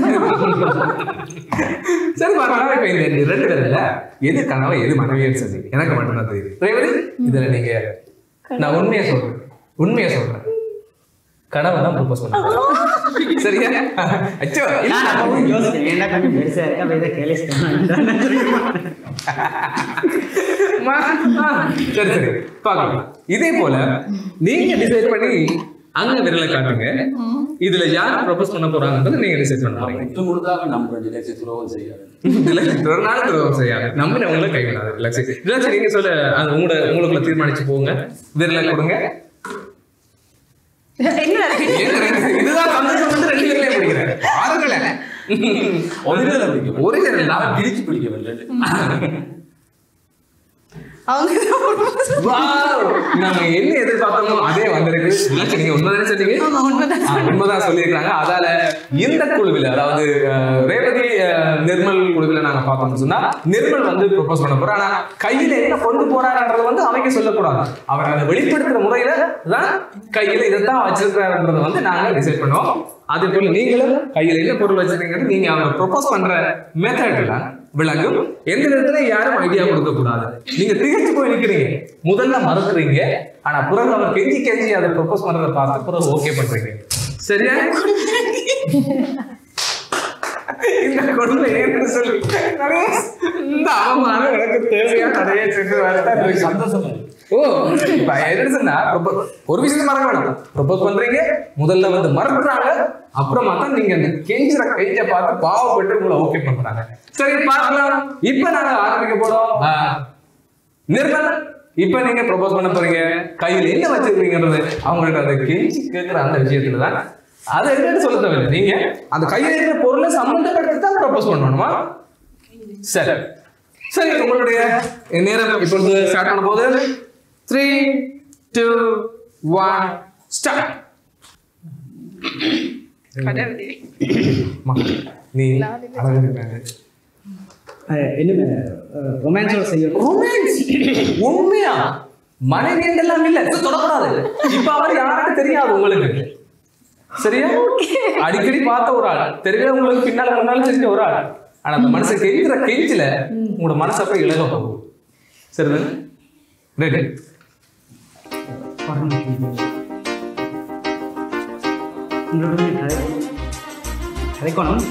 சரி பார்க்கலாம் இப்ப இந்த ரெண்டு பேர்ல எது கனவு எது மனைவின்னு சொல்லி எனக்கு மட்டும்தான் தெரியுது ரேவதி இதுல நீங்க நான் உண்மையா சொல்றேன் உண்மையா சொல்றேன் கனவு தான் ப்ரொபோஸ் பண்ண சரியா அச்சோ இல்ல, நான் அப்பவும் யோசிச்சேன் ஏன்டா கொஞ்சம் பெருசா இருக்கா அப்ப இதை கேலிஸ்டேன் மா- ஆ, சரி சரி பார்க்கலாம் இதே போல நீங்க டிசைட் பண்ணி அங்க விரலை காட்டுங்க இதுல யார் ப்ரொபோஸ் பண்ண போறாங்கன்றது நீங்க டிசைட் பண்ண போறீங்க முற்று முழுதாக நம்ப நிலைக்கு துரோகம் செய்யாது இதுல ஒரு நாள் துரோகம் செய்யாது நம்பினவங்கள கைவிடாது ரிலாக்ஸ் ரிலாக்ஸ் நீங்க சொல்ல அது உங்களோட உங்களுக்குள்ள தீர்மானிச்சு போங்க விரலை கொடுங்க என்ன ஏன் ரெண்டு- இதுதான் சந்தோஷம் வந்து ரெண்டு பேர்லயும் பிடிக்கிறேன் பாருங்களேன் ஒரு விரலை பிடிக்க ஒரு விரல் தான். பிரிச்சு பிடிக்கவில்லை அவங்க Wow! நாங்க என்ன எதிர்பார்த்தோமோ அதே வந்திருக்கு ரிலாக்ஸ் நீங்க உண்மைதானே சொன்னீங்க ஆமா, உண்மைதான். ஆ, உண்மைதான் சொல்லியிருக்காங்க அதால இந்த குழுவில் அதாவது அஹ், ரேவதி அஹ், நிர்மல் குழுவில் நாங்க பார்த்தோம்னு சொன்னா நிர்மல் வந்து ப்ரொபோஸ் பண்ண போறோம் ஆனா கையில என்ன கொண்டு போறாருன்றது வந்து அவங்க சொல்லக்கூடாது அவர் அதை வெளிப்படுத்துற முறையில தான் கையில இதைத்தான் வச்சிருக்காருன்றதை வந்து நாங்க டிசைட் பண்ணுவோம் அதே போல நீங்களும் கையில என்ன பொருள் வச்சிருக்கீங்கன்னு நீங்க அவங்க ப்ரொபோஸ் பண்ற மெத்தட்ல விளங்கும் எந்த நேரத்துல யாரும் ஐடியா கொடுக்க கூடாது நீங்க திகைச்சு போய் நிக்கிறீங்க முதல்ல மறந்துறீங்க ஆனா பிறகு அவர் கெஞ்சி கெஞ்சி அதை ப்ரொபோஸ் பண்றதை பார்த்து பிறகு ஓகே பண்றீங்க சரியா இந்த கொடுமை ஏன்னு சொல்லி நரேஷ், இந்த அவமானம் எனக்கு தேவையா கதையை சென்று வரத்தான் சந்தோஷம் இருக்கு. ஓ இப்ப என்ன சொன்னா propo- ஒரு விஷயத்தை மறக்க வேணாம் ப்ரொபோஸ் பண்றீங்க முதல்ல வந்து மறந்துடுறாங்க அப்புறமா தான் நீங்க அந்த கெஞ்சுற கைஞ்ச பார்த்து பாவப்பட்டு உங்களை ஓகே பண்றாங்க சரி பார்க்கலாம் இப்ப நாங்க ஆரம்பிக்க போறோம் ஆ, நிர்மல் இப்ப நீங்க ப்ரொபோஸ் பண்ண போறீங்க கையில என்ன வச்சிருக்கீங்கன்றது அவங்கள்ட்ட அந்த கெஞ்சி கேட்கிற அந்த விஷயத்துல தான் அது என்னன்னு சொல்ல தேவையில்லை நீங்க அந்த கையில இருக்கிற பொருளை சம்பந்தப்படுத்தி தான் ப்ரொபோஸ் பண்ணணுமா சரி சரி உங்களுடைய நேரம் இப்பொழுது ஸ்டார்ட் பண்ண போது த்ரீ டூ ஒன் ஸ்டார்ட் கடவுளே நீ அழகா இருக்காங்க என்ன ரொமான்ஸோட செய்யணும் ரொமான்ஸ் உண்மையா மனைவி எல்லாம் இல்ல இது தொடக்கூடாது இப்ப அவர் யாருன்னு தெரியாது உங்களுக்கு சரியா அடிக்கடி பார்த்த ஒரு ஆள் தெரியல உங்களுக்கு பின்னால முன்னால தெரிஞ்ச ஒரு ஆள் ஆனா அந்த மனுஷன் கெஞ்சுற கெஞ்சில உங்களோட மனசு அப்ப இழக போகும் சரிதானே ரெடி உங்களோட கதை கதைக்கணும்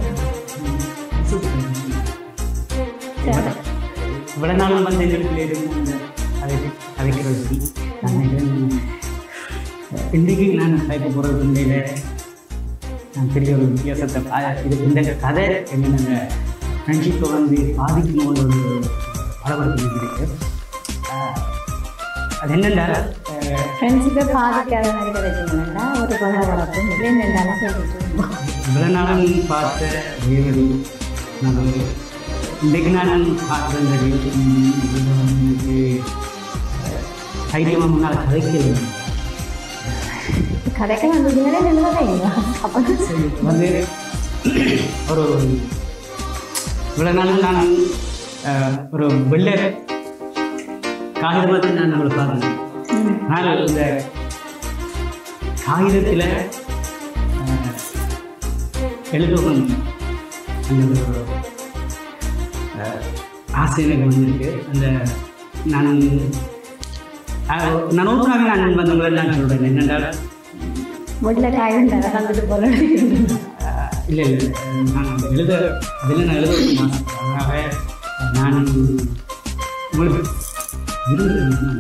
இவ்வளவு நாளும் வந்து எங்களுக்கு இருக்கும் அந்த அதை கதைக்கிறது பற்றி நான் நினைக்கிறேன் இன்றைக்கு நான் கதைக்க போகிறது உண்மையில நான் பெரிய ஒரு வித்தியாசத்தை பா- இது இந்த கதை என்னென்ன ஃப்ரெண்ட்ஷிப்பை வந்து பாதிக்கும் ஒரு அளவுக்கு இருக்கு ஆஹ், அது என்னென்னா ஃப்ரெண்ட்ஸுக்கு பாதிக்காத மாதிரி கிடைச்சிங்கன்னா ஒரு கொலை வளர்க்கும் இல்லை என்னென்ன சொல்லிட்டு இருந்தோம் இவ்வளோ நாளும் பார்த்த வேறு நான் இன்றைக்கு நான் பார்த்த இந்த reel, ம், இதுல வந்து எனக்கு தைரியமாக முன்னால் கதைக்கிறது கடைக்கு வந்ததுனாலே நின்றுதான் அப்போ வந்து ஒரு இவ்வளோ நாளும் நான் அஹ், ஒரு வெள்ளை காகிதமாக நான் உங்களை பார்க்கணும் ஆனால் இந்த காகிதத்தில் எழுதணும் அந்த ஒரு அஹ், ஆசை எனக்கு வந்திருக்கு அந்த நான் அஹ், நான் ஓப்பனாகவே நான் வந்தவங்களை நான் சொல்கிறேன் என்னென்றால் வீட்டில் காயம் தர வந்துட்டு போல இல்லை இல்லை நான் எழுத அதில் நான் எழுத ஒரு மாதம் அதனால நான் உங்களுக்கு விரும்புகிறேன்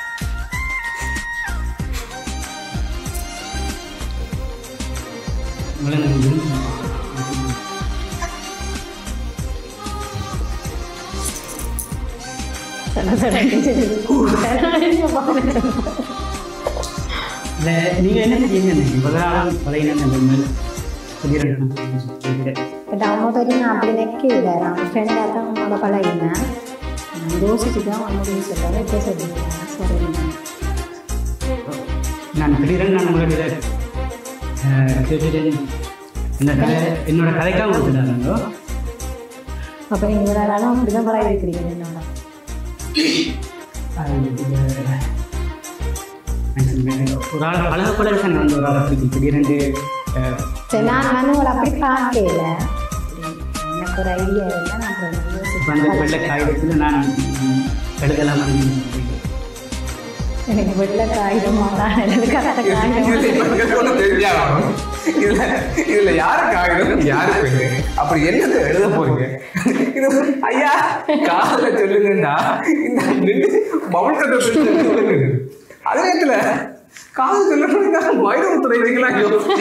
உங்களை நான் விரும்புகிறேன் இல்லை நீங்கள் என்ன செய்யுங்க இவ்வளோ பழைய அந்த மேல் திடீரென சொல்லிட்டேன் பட் அவங்க பெரிய நான் அப்படி நிற்கல நான் ஃப்ரெண்டாக தான் உங்களோட பழகினேன் நான் யோசிச்சு தான் அவங்க சொல்லுவாங்க இப்போ சொல்லிடுறேன் சரி நான் திடீரென நான் உங்கள்கிட்ட அஹ், கேட்டுட்டேன் இந்த கதை என்னோட கதைக்காக கொடுத்துட்டாங்க அப்போ நீங்கள் இவ்வளோ நாளும் அப்படி தான் பழகி இருக்கிறீங்க என்னோட ஒரு ஆள் பழகப்பட வந்து ஒரு ஆளை பிடிக்கும் திடீரென்று அஹ், சரி நான் வந்து உங்களை அப்படி பார்க்கல எனக்கு ஒரு ஐடியா இருந்தால் நான் அப்புறம் இப்ப அந்த யோசிச்சு வெள்ளை காகிதத்தில் நான் ம், எழுதலாம் அப்படின்னு எனக்கு வெள்ளை காகிதமா தான் எனக்கு கத்த காகிதம் ஒண்ணு தெரிஞ்சாகணும். இதுல இதுல யாரு காகிதம் யாரு பெண்ணு அப்படி என்னத்தை எழுத போறீங்க இது ஐயா காதல சொல்லுங்கடா இந்த நின்று பவுல் கட்ட சொல்லுங்க அதே நேரத்துல காதல் சொல்ல போனீங்க வைரமுத்துறை வைக்கலாம் யோசிச்சு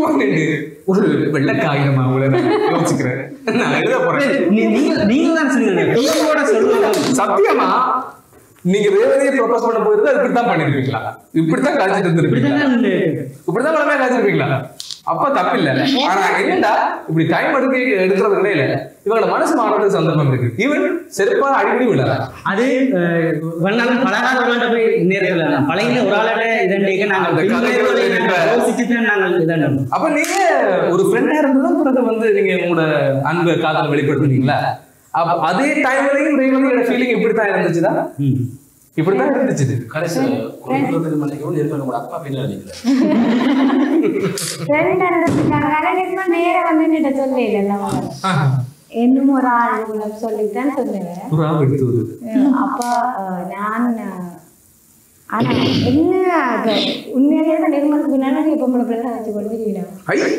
ஒரு வெள்ளை காகிதமா உங்களை நான் யோசிக்கிறேன் நான் எழுத போறேன் நீங்க நீங்க தான் சொன்னீங்க சொல்லுவாங்க சத்தியமா நீங்க ரேவதியை ப்ரொபோஸ் பண்ண போயிருந்து அது இப்படித்தான் பண்ணிருப்பீங்களா இப்படித்தான் காய்ச்சிட்டு இருந்திருப்பீங்களா இப்படிதான் கிழமையா காய்ச்சிருப்பீங்களா அப்ப தப்பில்ல ஆனா என்னடா இப்படி டைம் எடுக்க எடுக்கிறது இல்ல இவங்களோட மனசு மாறதுக்கு சந்தர்ப்பம் இருக்கு ஈவன் செருப்பா அடிக்கடி விழாத அது அஹ், வந்தாலும் பழகாத ஒரு ஆள்கிட்ட போய் நேரில் பழகின ஒரு ஆள்கிட்ட இதண்டிக்க நாங்கள் அந்த கதையோட பின்வருவதை இப்ப- நாங்கள் யோசிச்சுட்டு நாங்கள் இதாண்டோம் அப்ப நீங்க ஒரு ஃப்ரெண்டா இருந்ததும் பிறகு வந்து நீங்க உங்களோட அன்பு காதல் வெளிப்படுத்துனீங்களா அப்ப அதே டைம்லயும் ரேவதியோட ஃபீலிங் இப்படித்தான் இருந்துச்சுதா இப்படித்தான் இருந்துச்சு கடைசியில் குடும்பத்துக்கு மன்னிக்கவும் நெருங்க கூட அப்பா பின்னால் நிற்கிறேன் ஃப்ரெண்ட் இருந்துருக்காங்க நேரம் வந்து என்னிட்ட சொல்லல இன்னும் ஒரு ஆள் மூலம் சொல்லித்தான் சொல்லுவேன் ஒரு ஆள் எடுத்து வருது அப்ப அஹ், நான் அஹ், ஆனா என்ன அது உண்மையிலேயே தான் நிர்மலுக்கு பின்னாடி இப்போ உங்களை பிரச்சனை வச்சு கொண்டு வருவீங்க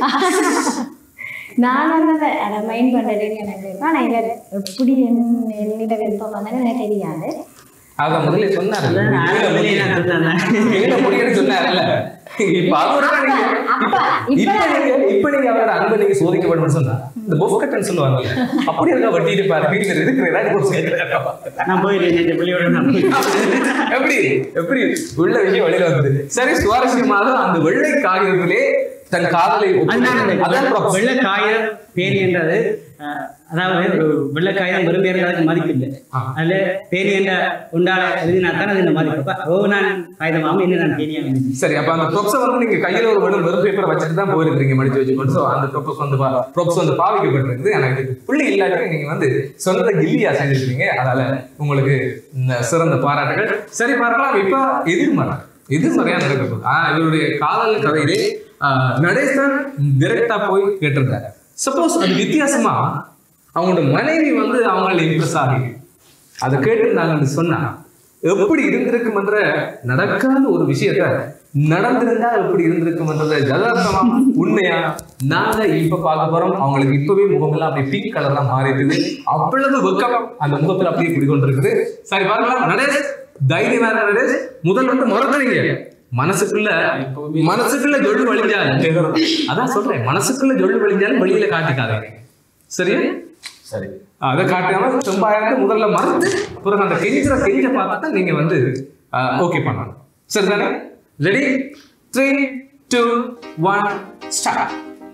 ஐ! நான் வந்து அதை அதை மைண்ட் பண்ணுறதுன்னு எனக்கு இருக்கும் ஆனால் இதில் எப்படி என் என்னிட விருப்பம் வந்தாலும் எனக்கு தெரியாது அத முதல்ல சொன்னார்ல நான் வெளியே நான் சொல்றேன். நீங்க முடியும்னு சொன்னார்ல இப்ப அதோட நீங்க அப்ப இப்ப இப்ப நீங்க இப்ப நீங்க அவரோட அன்பை நீங்க சோதிக்கப்படும் சொன்னா இந்த பொஃப் கட்டன் சொல்லுவாங்க அப்படி இருக்கா வட்டி இருப்பாரு வீட்டுல இருக்கிற ஏதாவது ஒரு சேர்க்கிறேன். நான் போயிடுறேன் வெளியோட நான் போயிடுறேன். எப்படி எப்படி உள்ள விஷயம் வெளியில வந்தது சரி சுவாரஸ்யமாக அந்த வெள்ளை காகிதத்திலே தன் காதலை அதுதான் அந்த ஒப்புக்கொண்டார். அதான் proposal. வெள்ளை காகிதம் பேரி என்றது அஹ், அதாவது ஒரு வெள்ளை காகிதம் வெறும் பேர் அதுக்கு மதிப்பு இல்லை அதுல பேரி என்ற உண்டான எழுதினா தான் அது இந்த மதிப்பு அப்ப, ஓ நான் காகிதமாகும் என்ன நான் பேரியாக சரி அப்ப அந்த ப்ரொப்ஸை வந்து நீங்க கையில ஒரு வெறும் வெறும் பேப்பரை வச்சுட்டு தான் போயிருக்கீங்க மடிச்சு வச்சுக்கொண்டு ஸோ அந்த ப்ரொப்போஸ் வந்து ப்ரொப்ஸ் வந்து பாவிக்கப்பட்டிருக்குது எனக்கு புள்ளி இல்லாட்டி நீங்க வந்து சொந்த கில்லியா செஞ்சிருக்கீங்க அதனால உங்களுக்கு இந்த சிறந்த பாராட்டுகள் சரி பார்க்கலாம் இப்ப எதிர்மறை எதிர்மறையா நடக்க போகுது ஆஹ் இவருடைய காதல் கதையிலே ஆஹ், நடேஷ் தான் டைரக்டா போய் கேட்டிருந்தாரு சப்போஸ் அது வித்தியாசமா அவங்களோட மனைவி வந்து அவங்கள இம்ப்ரெஸ் ஆகி அதை கேட்டிருந்தாங்கன்னு சொன்னா எப்படி இருந்திருக்கும்ன்ற நடக்காத ஒரு விஷயத்த நடந்திருந்தா எப்படி இருந்திருக்கும்ன்றத யதார்த்தமா உண்மையா நாங்க இப்ப பார்க்க போறோம் அவங்களுக்கு இப்பவே முகமெல்லாம் அப்படியே பிங்க் கலர்ல மாறிடுது அவ்வளவு வெக்கம் அந்த முகத்துல அப்படியே குடிக்கொண்டிருக்குது சரி பார்க்கலாம் நடேஷ் தைரியமான நடேஷ் முதல் வந்து மறந்துறீங்க மனசுக்குள்ள மனசுக்குள்ள ஜொல்லு வழிஞ்சாலும் அதான் சொல்றேன் மனசுக்குள்ள ஜொல்லு வழிஞ்சாலும் வெளியில காட்டிக்காதீங்க சரியா சரி அதை காட்டாம செம்பாயிரத்து முதல்ல மறந்து பிறகு அந்த கெஞ்சிற கெஞ்ச பார்த்தா தான் நீங்க வந்து ஓகே பண்ணணும் சரிதானே ready three two one start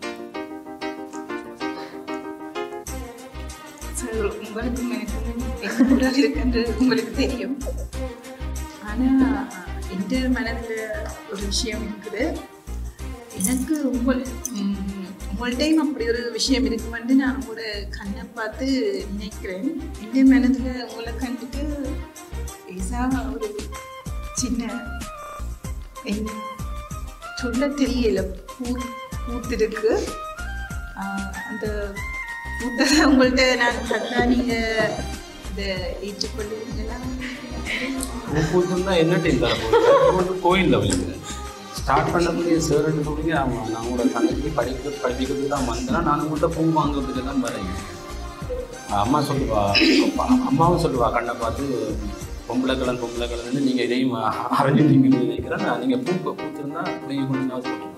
sir உங்களுக்கும் எனக்கும் என்ன குரல் இருக்குன்றது உங்களுக்கு தெரியும் ஆனா எந்த மனதுல ஒரு விஷயம் இருக்குது எனக்கு உங்கள் உம், உங்கள்ட்டையும் அப்படி ஒரு விஷயம் இருக்குமென்று நான் உங்களோட கண்ணை பார்த்து நினைக்கிறேன் எந்த மனதுல உங்களை கண்டுட்டு ஏசா ஒரு சின்ன என்ன சொல்ல தெரியல பூ பூத்திருக்கு ஆஹ் அந்த பூத்ததை உங்கள்கிட்ட நான் கண்டா நீங்க இந்த ஏற்றுக்கொள்ளுவீங்களா பூஜைன்னா என்ன டைம் தர போகுது கோயிலில் விழுந்து ஸ்டார்ட் பண்ணக்கூடிய சார்ன்னு சொல்லி ஆமாம் நான் உங்களோட தங்கச்சி படிக்க படிக்கிறதுக்கு தான் வந்தேன் நான் உங்கள்கிட்ட பூ வாங்குறதுக்கு தான் வரேன் அம்மா சொல்லுவா அப்பா- அம்மாவும் சொல்லுவா கண்ணை பார்த்து பொம்பளை கலன் பொம்பளை கலன்னு நீங்கள் இதையும் அறிஞ்சிட்டீங்கன்னு நினைக்கிறேன் நான் நீங்கள் பூ பூத்திருந்தா நீங்கள் கொஞ்சம் ஞாபகம் போட்டுருங்க.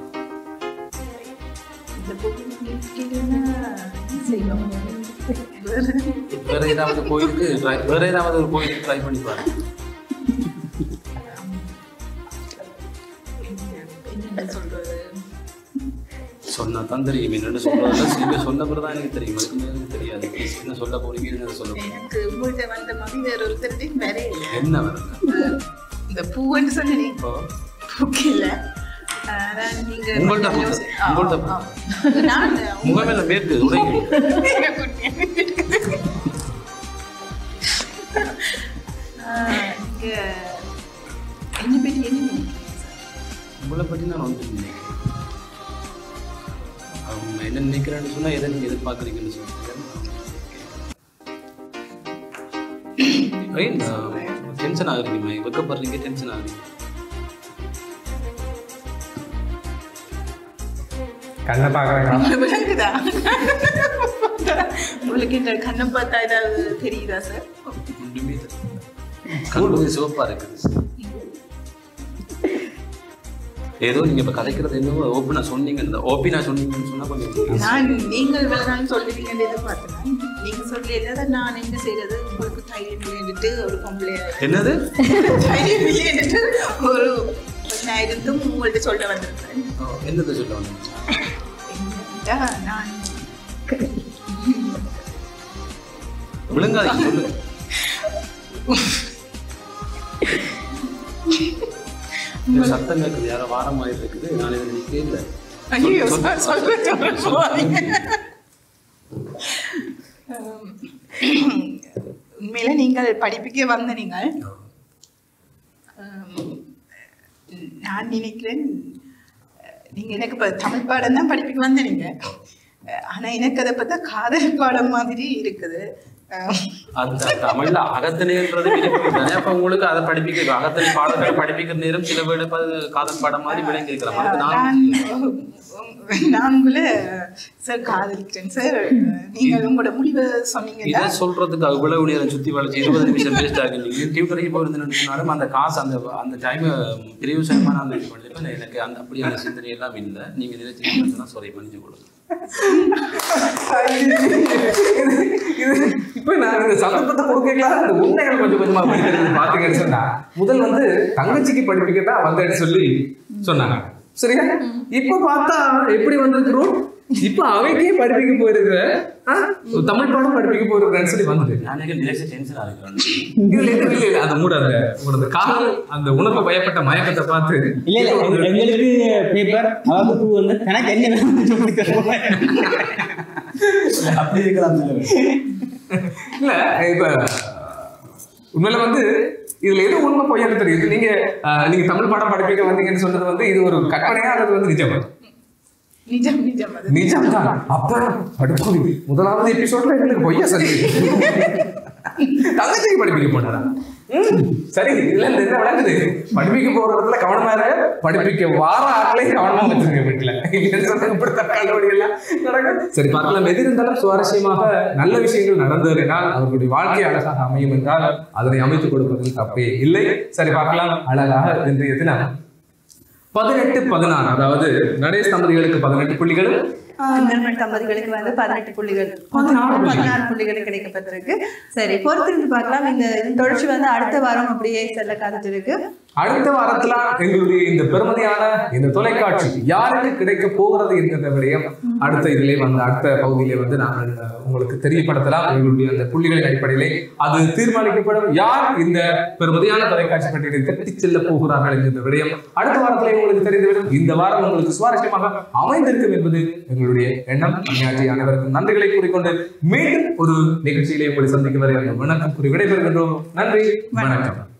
இந்த பூ கேட்கலன்னா செய்வோம் வேற ஏதாவது கோயிலுக்கு try- வேற ஏதாவது ஒரு கோயிலுக்கு ட்ரை பண்ணி பாருங்க என்னென்ன சொல்றது சொன்னா தான் தெரியும் என்னென்னு சொல்றதுல சில சொன்ன பிறகு தான் எனக்கு தெரியும் அதுக்கு மேல எனக்கு தெரியாது என்ன சொல்ல போறீங்க என்ன சொல்ல போறீங்க எனக்கு உங்கள்கிட்ட வந்த மாதிரி வேற ஒருத்தருடையும் வேற இல்லை என்ன வருங்க இந்த பூன்னு சொன்னேன் இப்போ பூக்கில்ல ஆனா நீங்க உங்கள்ட்ட பூ. யோசி- ஆ, உங்கள்ட்ட பூ. ஆ. நான் முகம் மேல மேற்கு உடைங்க ஆஹ், நீங்க என்னை பற்றி என்ன நினைக்கிறீங்க சார் உங்களை பற்றி நான் வந்து நினைக்கிறேன் அவங்க என்ன நினைக்கிறேன்னு சொன்னா எதை நீங்க எதிர்பார்க்குறீங்கன்னு சொல்லுங்க டென்ஷன் ஆகுறீங்க வெக்கப்படுறீங்க டென்ஷன் ஆகுறீங்க கண்ணை பாக்குறேன் விளங்குதா உங்களுக்கு இந்த கண்ணை பார்த்தா ஏதாவது தெரியுதா சார் ஒன்றுமே தெரியல. கண்ணு சிவப்பா இருக்குது ஏதோ நீங்க இப்ப கதைக்கிறது என்னவோ ஓப்பனா சொன்னீங்க இந்த ஓப்பினா சொன்னீங்கன்னு சொன்னா கொஞ்சம் நான் நீங்கள் வேணாலும் சொல்லுவீங்கன்னு எதிர்பார்த்தேன் நீங்க சொல்லல நான் என்ன செய்யறது உங்களுக்கு தைரியம் இல்லைன்னுட்டு ஒரு பொம்பளை என்னது தைரியம் இல்லைன்னுட்டு ஒரு நான் இருந்தும் உங்கள்ட்ட சொல்ல வந்திருக்கேன் ஓ, என்னது சொல்ல வந்தீங்க என்னடா, நான் விழுங்காதீங்க சொல்லுங்க இந்த சத்தம் கேட்குது யாரோ வார மாதிரி இருக்குது நான் இதை நிற்கவே இல்லை ஐயோ சொல்ல சொல்ல போவாதீங்க. உம், உண்மையில நீங்கள் படிப்புக்கே வந்த நீங்கள் உம், நான் நினைக்கிறேன் நீங்க எனக்கு இப்போ தமிழ் பாடம் தான் படிப்புக்கு வந்த நீங்க ஆனா எனக்கு அதை பார்த்தா காதல் பாடம் மாதிரி இருக்குது உம், அந்த தமிழ்ல அகத்தனைன்றது விருப்பம் தானே அப்ப உங்களுக்கு அதை படிப்பிக்க அகத்தனை பாடங்கள் படிப்பிக்கிற நேரம் சில வேலை ப- காதல் பாடம் மாதிரி விளங்கி இருக்கலாம் அதுக்கு நான் நான் நான் உங்களை சார் காதலிக்கிறேன் சார் நீங்கள் உங்களோட முடிவை சொன்னீங்கன்னா இதை சொல்றதுக்கு அவ்வளவு நேரம் சுத்தி வளைச்சு இருபது நிமிஷம் வேஸ்ட் ஆகுது நீங்க டியூட்டரையும் போயிருந்து நினைச்சினாலும் அந்த காசு அந்த அந்த டைம் பிரியோசனமா நான் இது பண்ணிருப்பேன் எனக்கு அந்த அப்படியான சிந்தனை எல்லாம் இல்லை நீங்க நினைச்சீங்கன்னா சாரி மன்னிச்சு கொடுங்க இப்ப நான் இந்த சந்தர்ப்பத்தை கொடுக்கலாம் இந்த உண்மைகள் கொஞ்சம் கொஞ்சமா படிக்கிறது பாத்தீங்கன்னு சொன்னா முதல் வந்து தங்கச்சிக்கு படிப்பிக்க தான் வந்தேன்னு சொல்லி சொன்னாங்க சரியா இப்ப பார்த்தா எப்படி வந்திருக்கிறோம் இப்ப அவைக்கே படிப்பிக்க போயிருக்கிற ஆ? தமிழ் பாடம் படிப்பிக்க போயிருக்கிறேன்னு சொல்லி வந்துட்டு நான் நினைச்ச டென்ஷன் ஆகிறேன் இதுல எதுவும் இல்லை இல்லை அந்த மூட அந்த உங்களது காதல் அந்த உணர்வு பயப்பட்ட மயக்கத்தை பார்த்து இல்ல இல்ல எங்க- எங்களுக்கு பேப்பர் அவங்க பூ வந்து எனக்கு என்ன வேணும்னு சொல்லி தருவாங்க. அப்படி இருக்கலாம் இல்ல இப்ப உண்மையில வந்து இதுல எது உண்மை பொய்யான்னு தெரியுது நீங்க அஹ், நீங்க தமிழ் பாடம் படிப்பிக்க வந்தீங்கன்னு சொன்னது வந்து இது ஒரு கற்பனையா அல்லது வந்து நிஜமா நிஜம் நிஜம் அது நிஜம் தான் அப்ப படுப்பாவி முதலாவது எபிசோட்ல எனக்கு பொய்யா சொல்லி தங்கச்சிக்கு படிப்பிக்க போனாரா ம், சரி இதுல இருந்து என்ன விளங்குது படிப்பிக்க போற இடத்துல கவனமா இரு படிப்பிக்க வார ஆட்களே கவனமா வச்சிருக்க வீட்டுல இல்லைன்னு சொன்னா இப்படித்தான் கல்லூரி எல்லாம் நடக்கும் சரி பார்க்கலாம் எது இருந்தாலும் சுவாரஸ்யமாக நல்ல விஷயங்கள் நடந்ததுனால் அவர்களுடைய வாழ்க்கை அழகாக அமையும் என்றால் அதனை அமைத்துக் கொடுப்பதில் தப்பே இல்லை சரி பார்க்கலாம் அழகாக இன்றைய தினம் பதினெட்டு பதினாறு அதாவது நடேஷ் தம்பதிகளுக்கு பதினெட்டு புள்ளிகளும் நிர்மல் தம்பதிகளுக்கு வந்து பதினெட்டு புள்ளிகள் பதினாறு புள்ளிகள் கிடைக்கப்பட்டிருக்கு சரி பொறுத்திருந்து பார்க்கலாம் இந்த இதன் தொடர்ச்சி வந்து அடுத்த வாரம் அப்படியே செல்ல காத்துட்டு இருக்கு அடுத்த வாரத்துல எங்களுடைய இந்த பெருமதியான இந்த தொலைக்காட்சி யாருக்கு கிடைக்க போகிறது என்கிற விடயம் அடுத்த இதிலே வந்து அடுத்த பகுதியிலே வந்து நாங்கள் அஹ், உங்களுக்கு தெரியப்படுத்தலாம் எங்களுடைய அந்த புள்ளிகளின் அடிப்படையிலே அது தீர்மானிக்கப்படும் யார் இந்த பெருமதியான தொலைக்காட்சி பட்டியலை தட்டி செல்ல போகிறார்கள் என்கிற விடயம் அடுத்த வாரத்திலே உங்களுக்கு தெரிந்துவிடும் இந்த வாரம் உங்களுக்கு சுவாரஸ்யமாக அமைந்திருக்கும் என்பது எங்களுடைய எண்ணம் பணியாற்றிய அனைவருக்கும் நன்றிகளை கூறிக்கொண்டு மீண்டும் ஒரு நிகழ்ச்சியிலே உங்களை சந்திக்கும் வரை அந்த வணக்கம் கூறி விடைபெறுகின்றோம் நன்றி வணக்கம்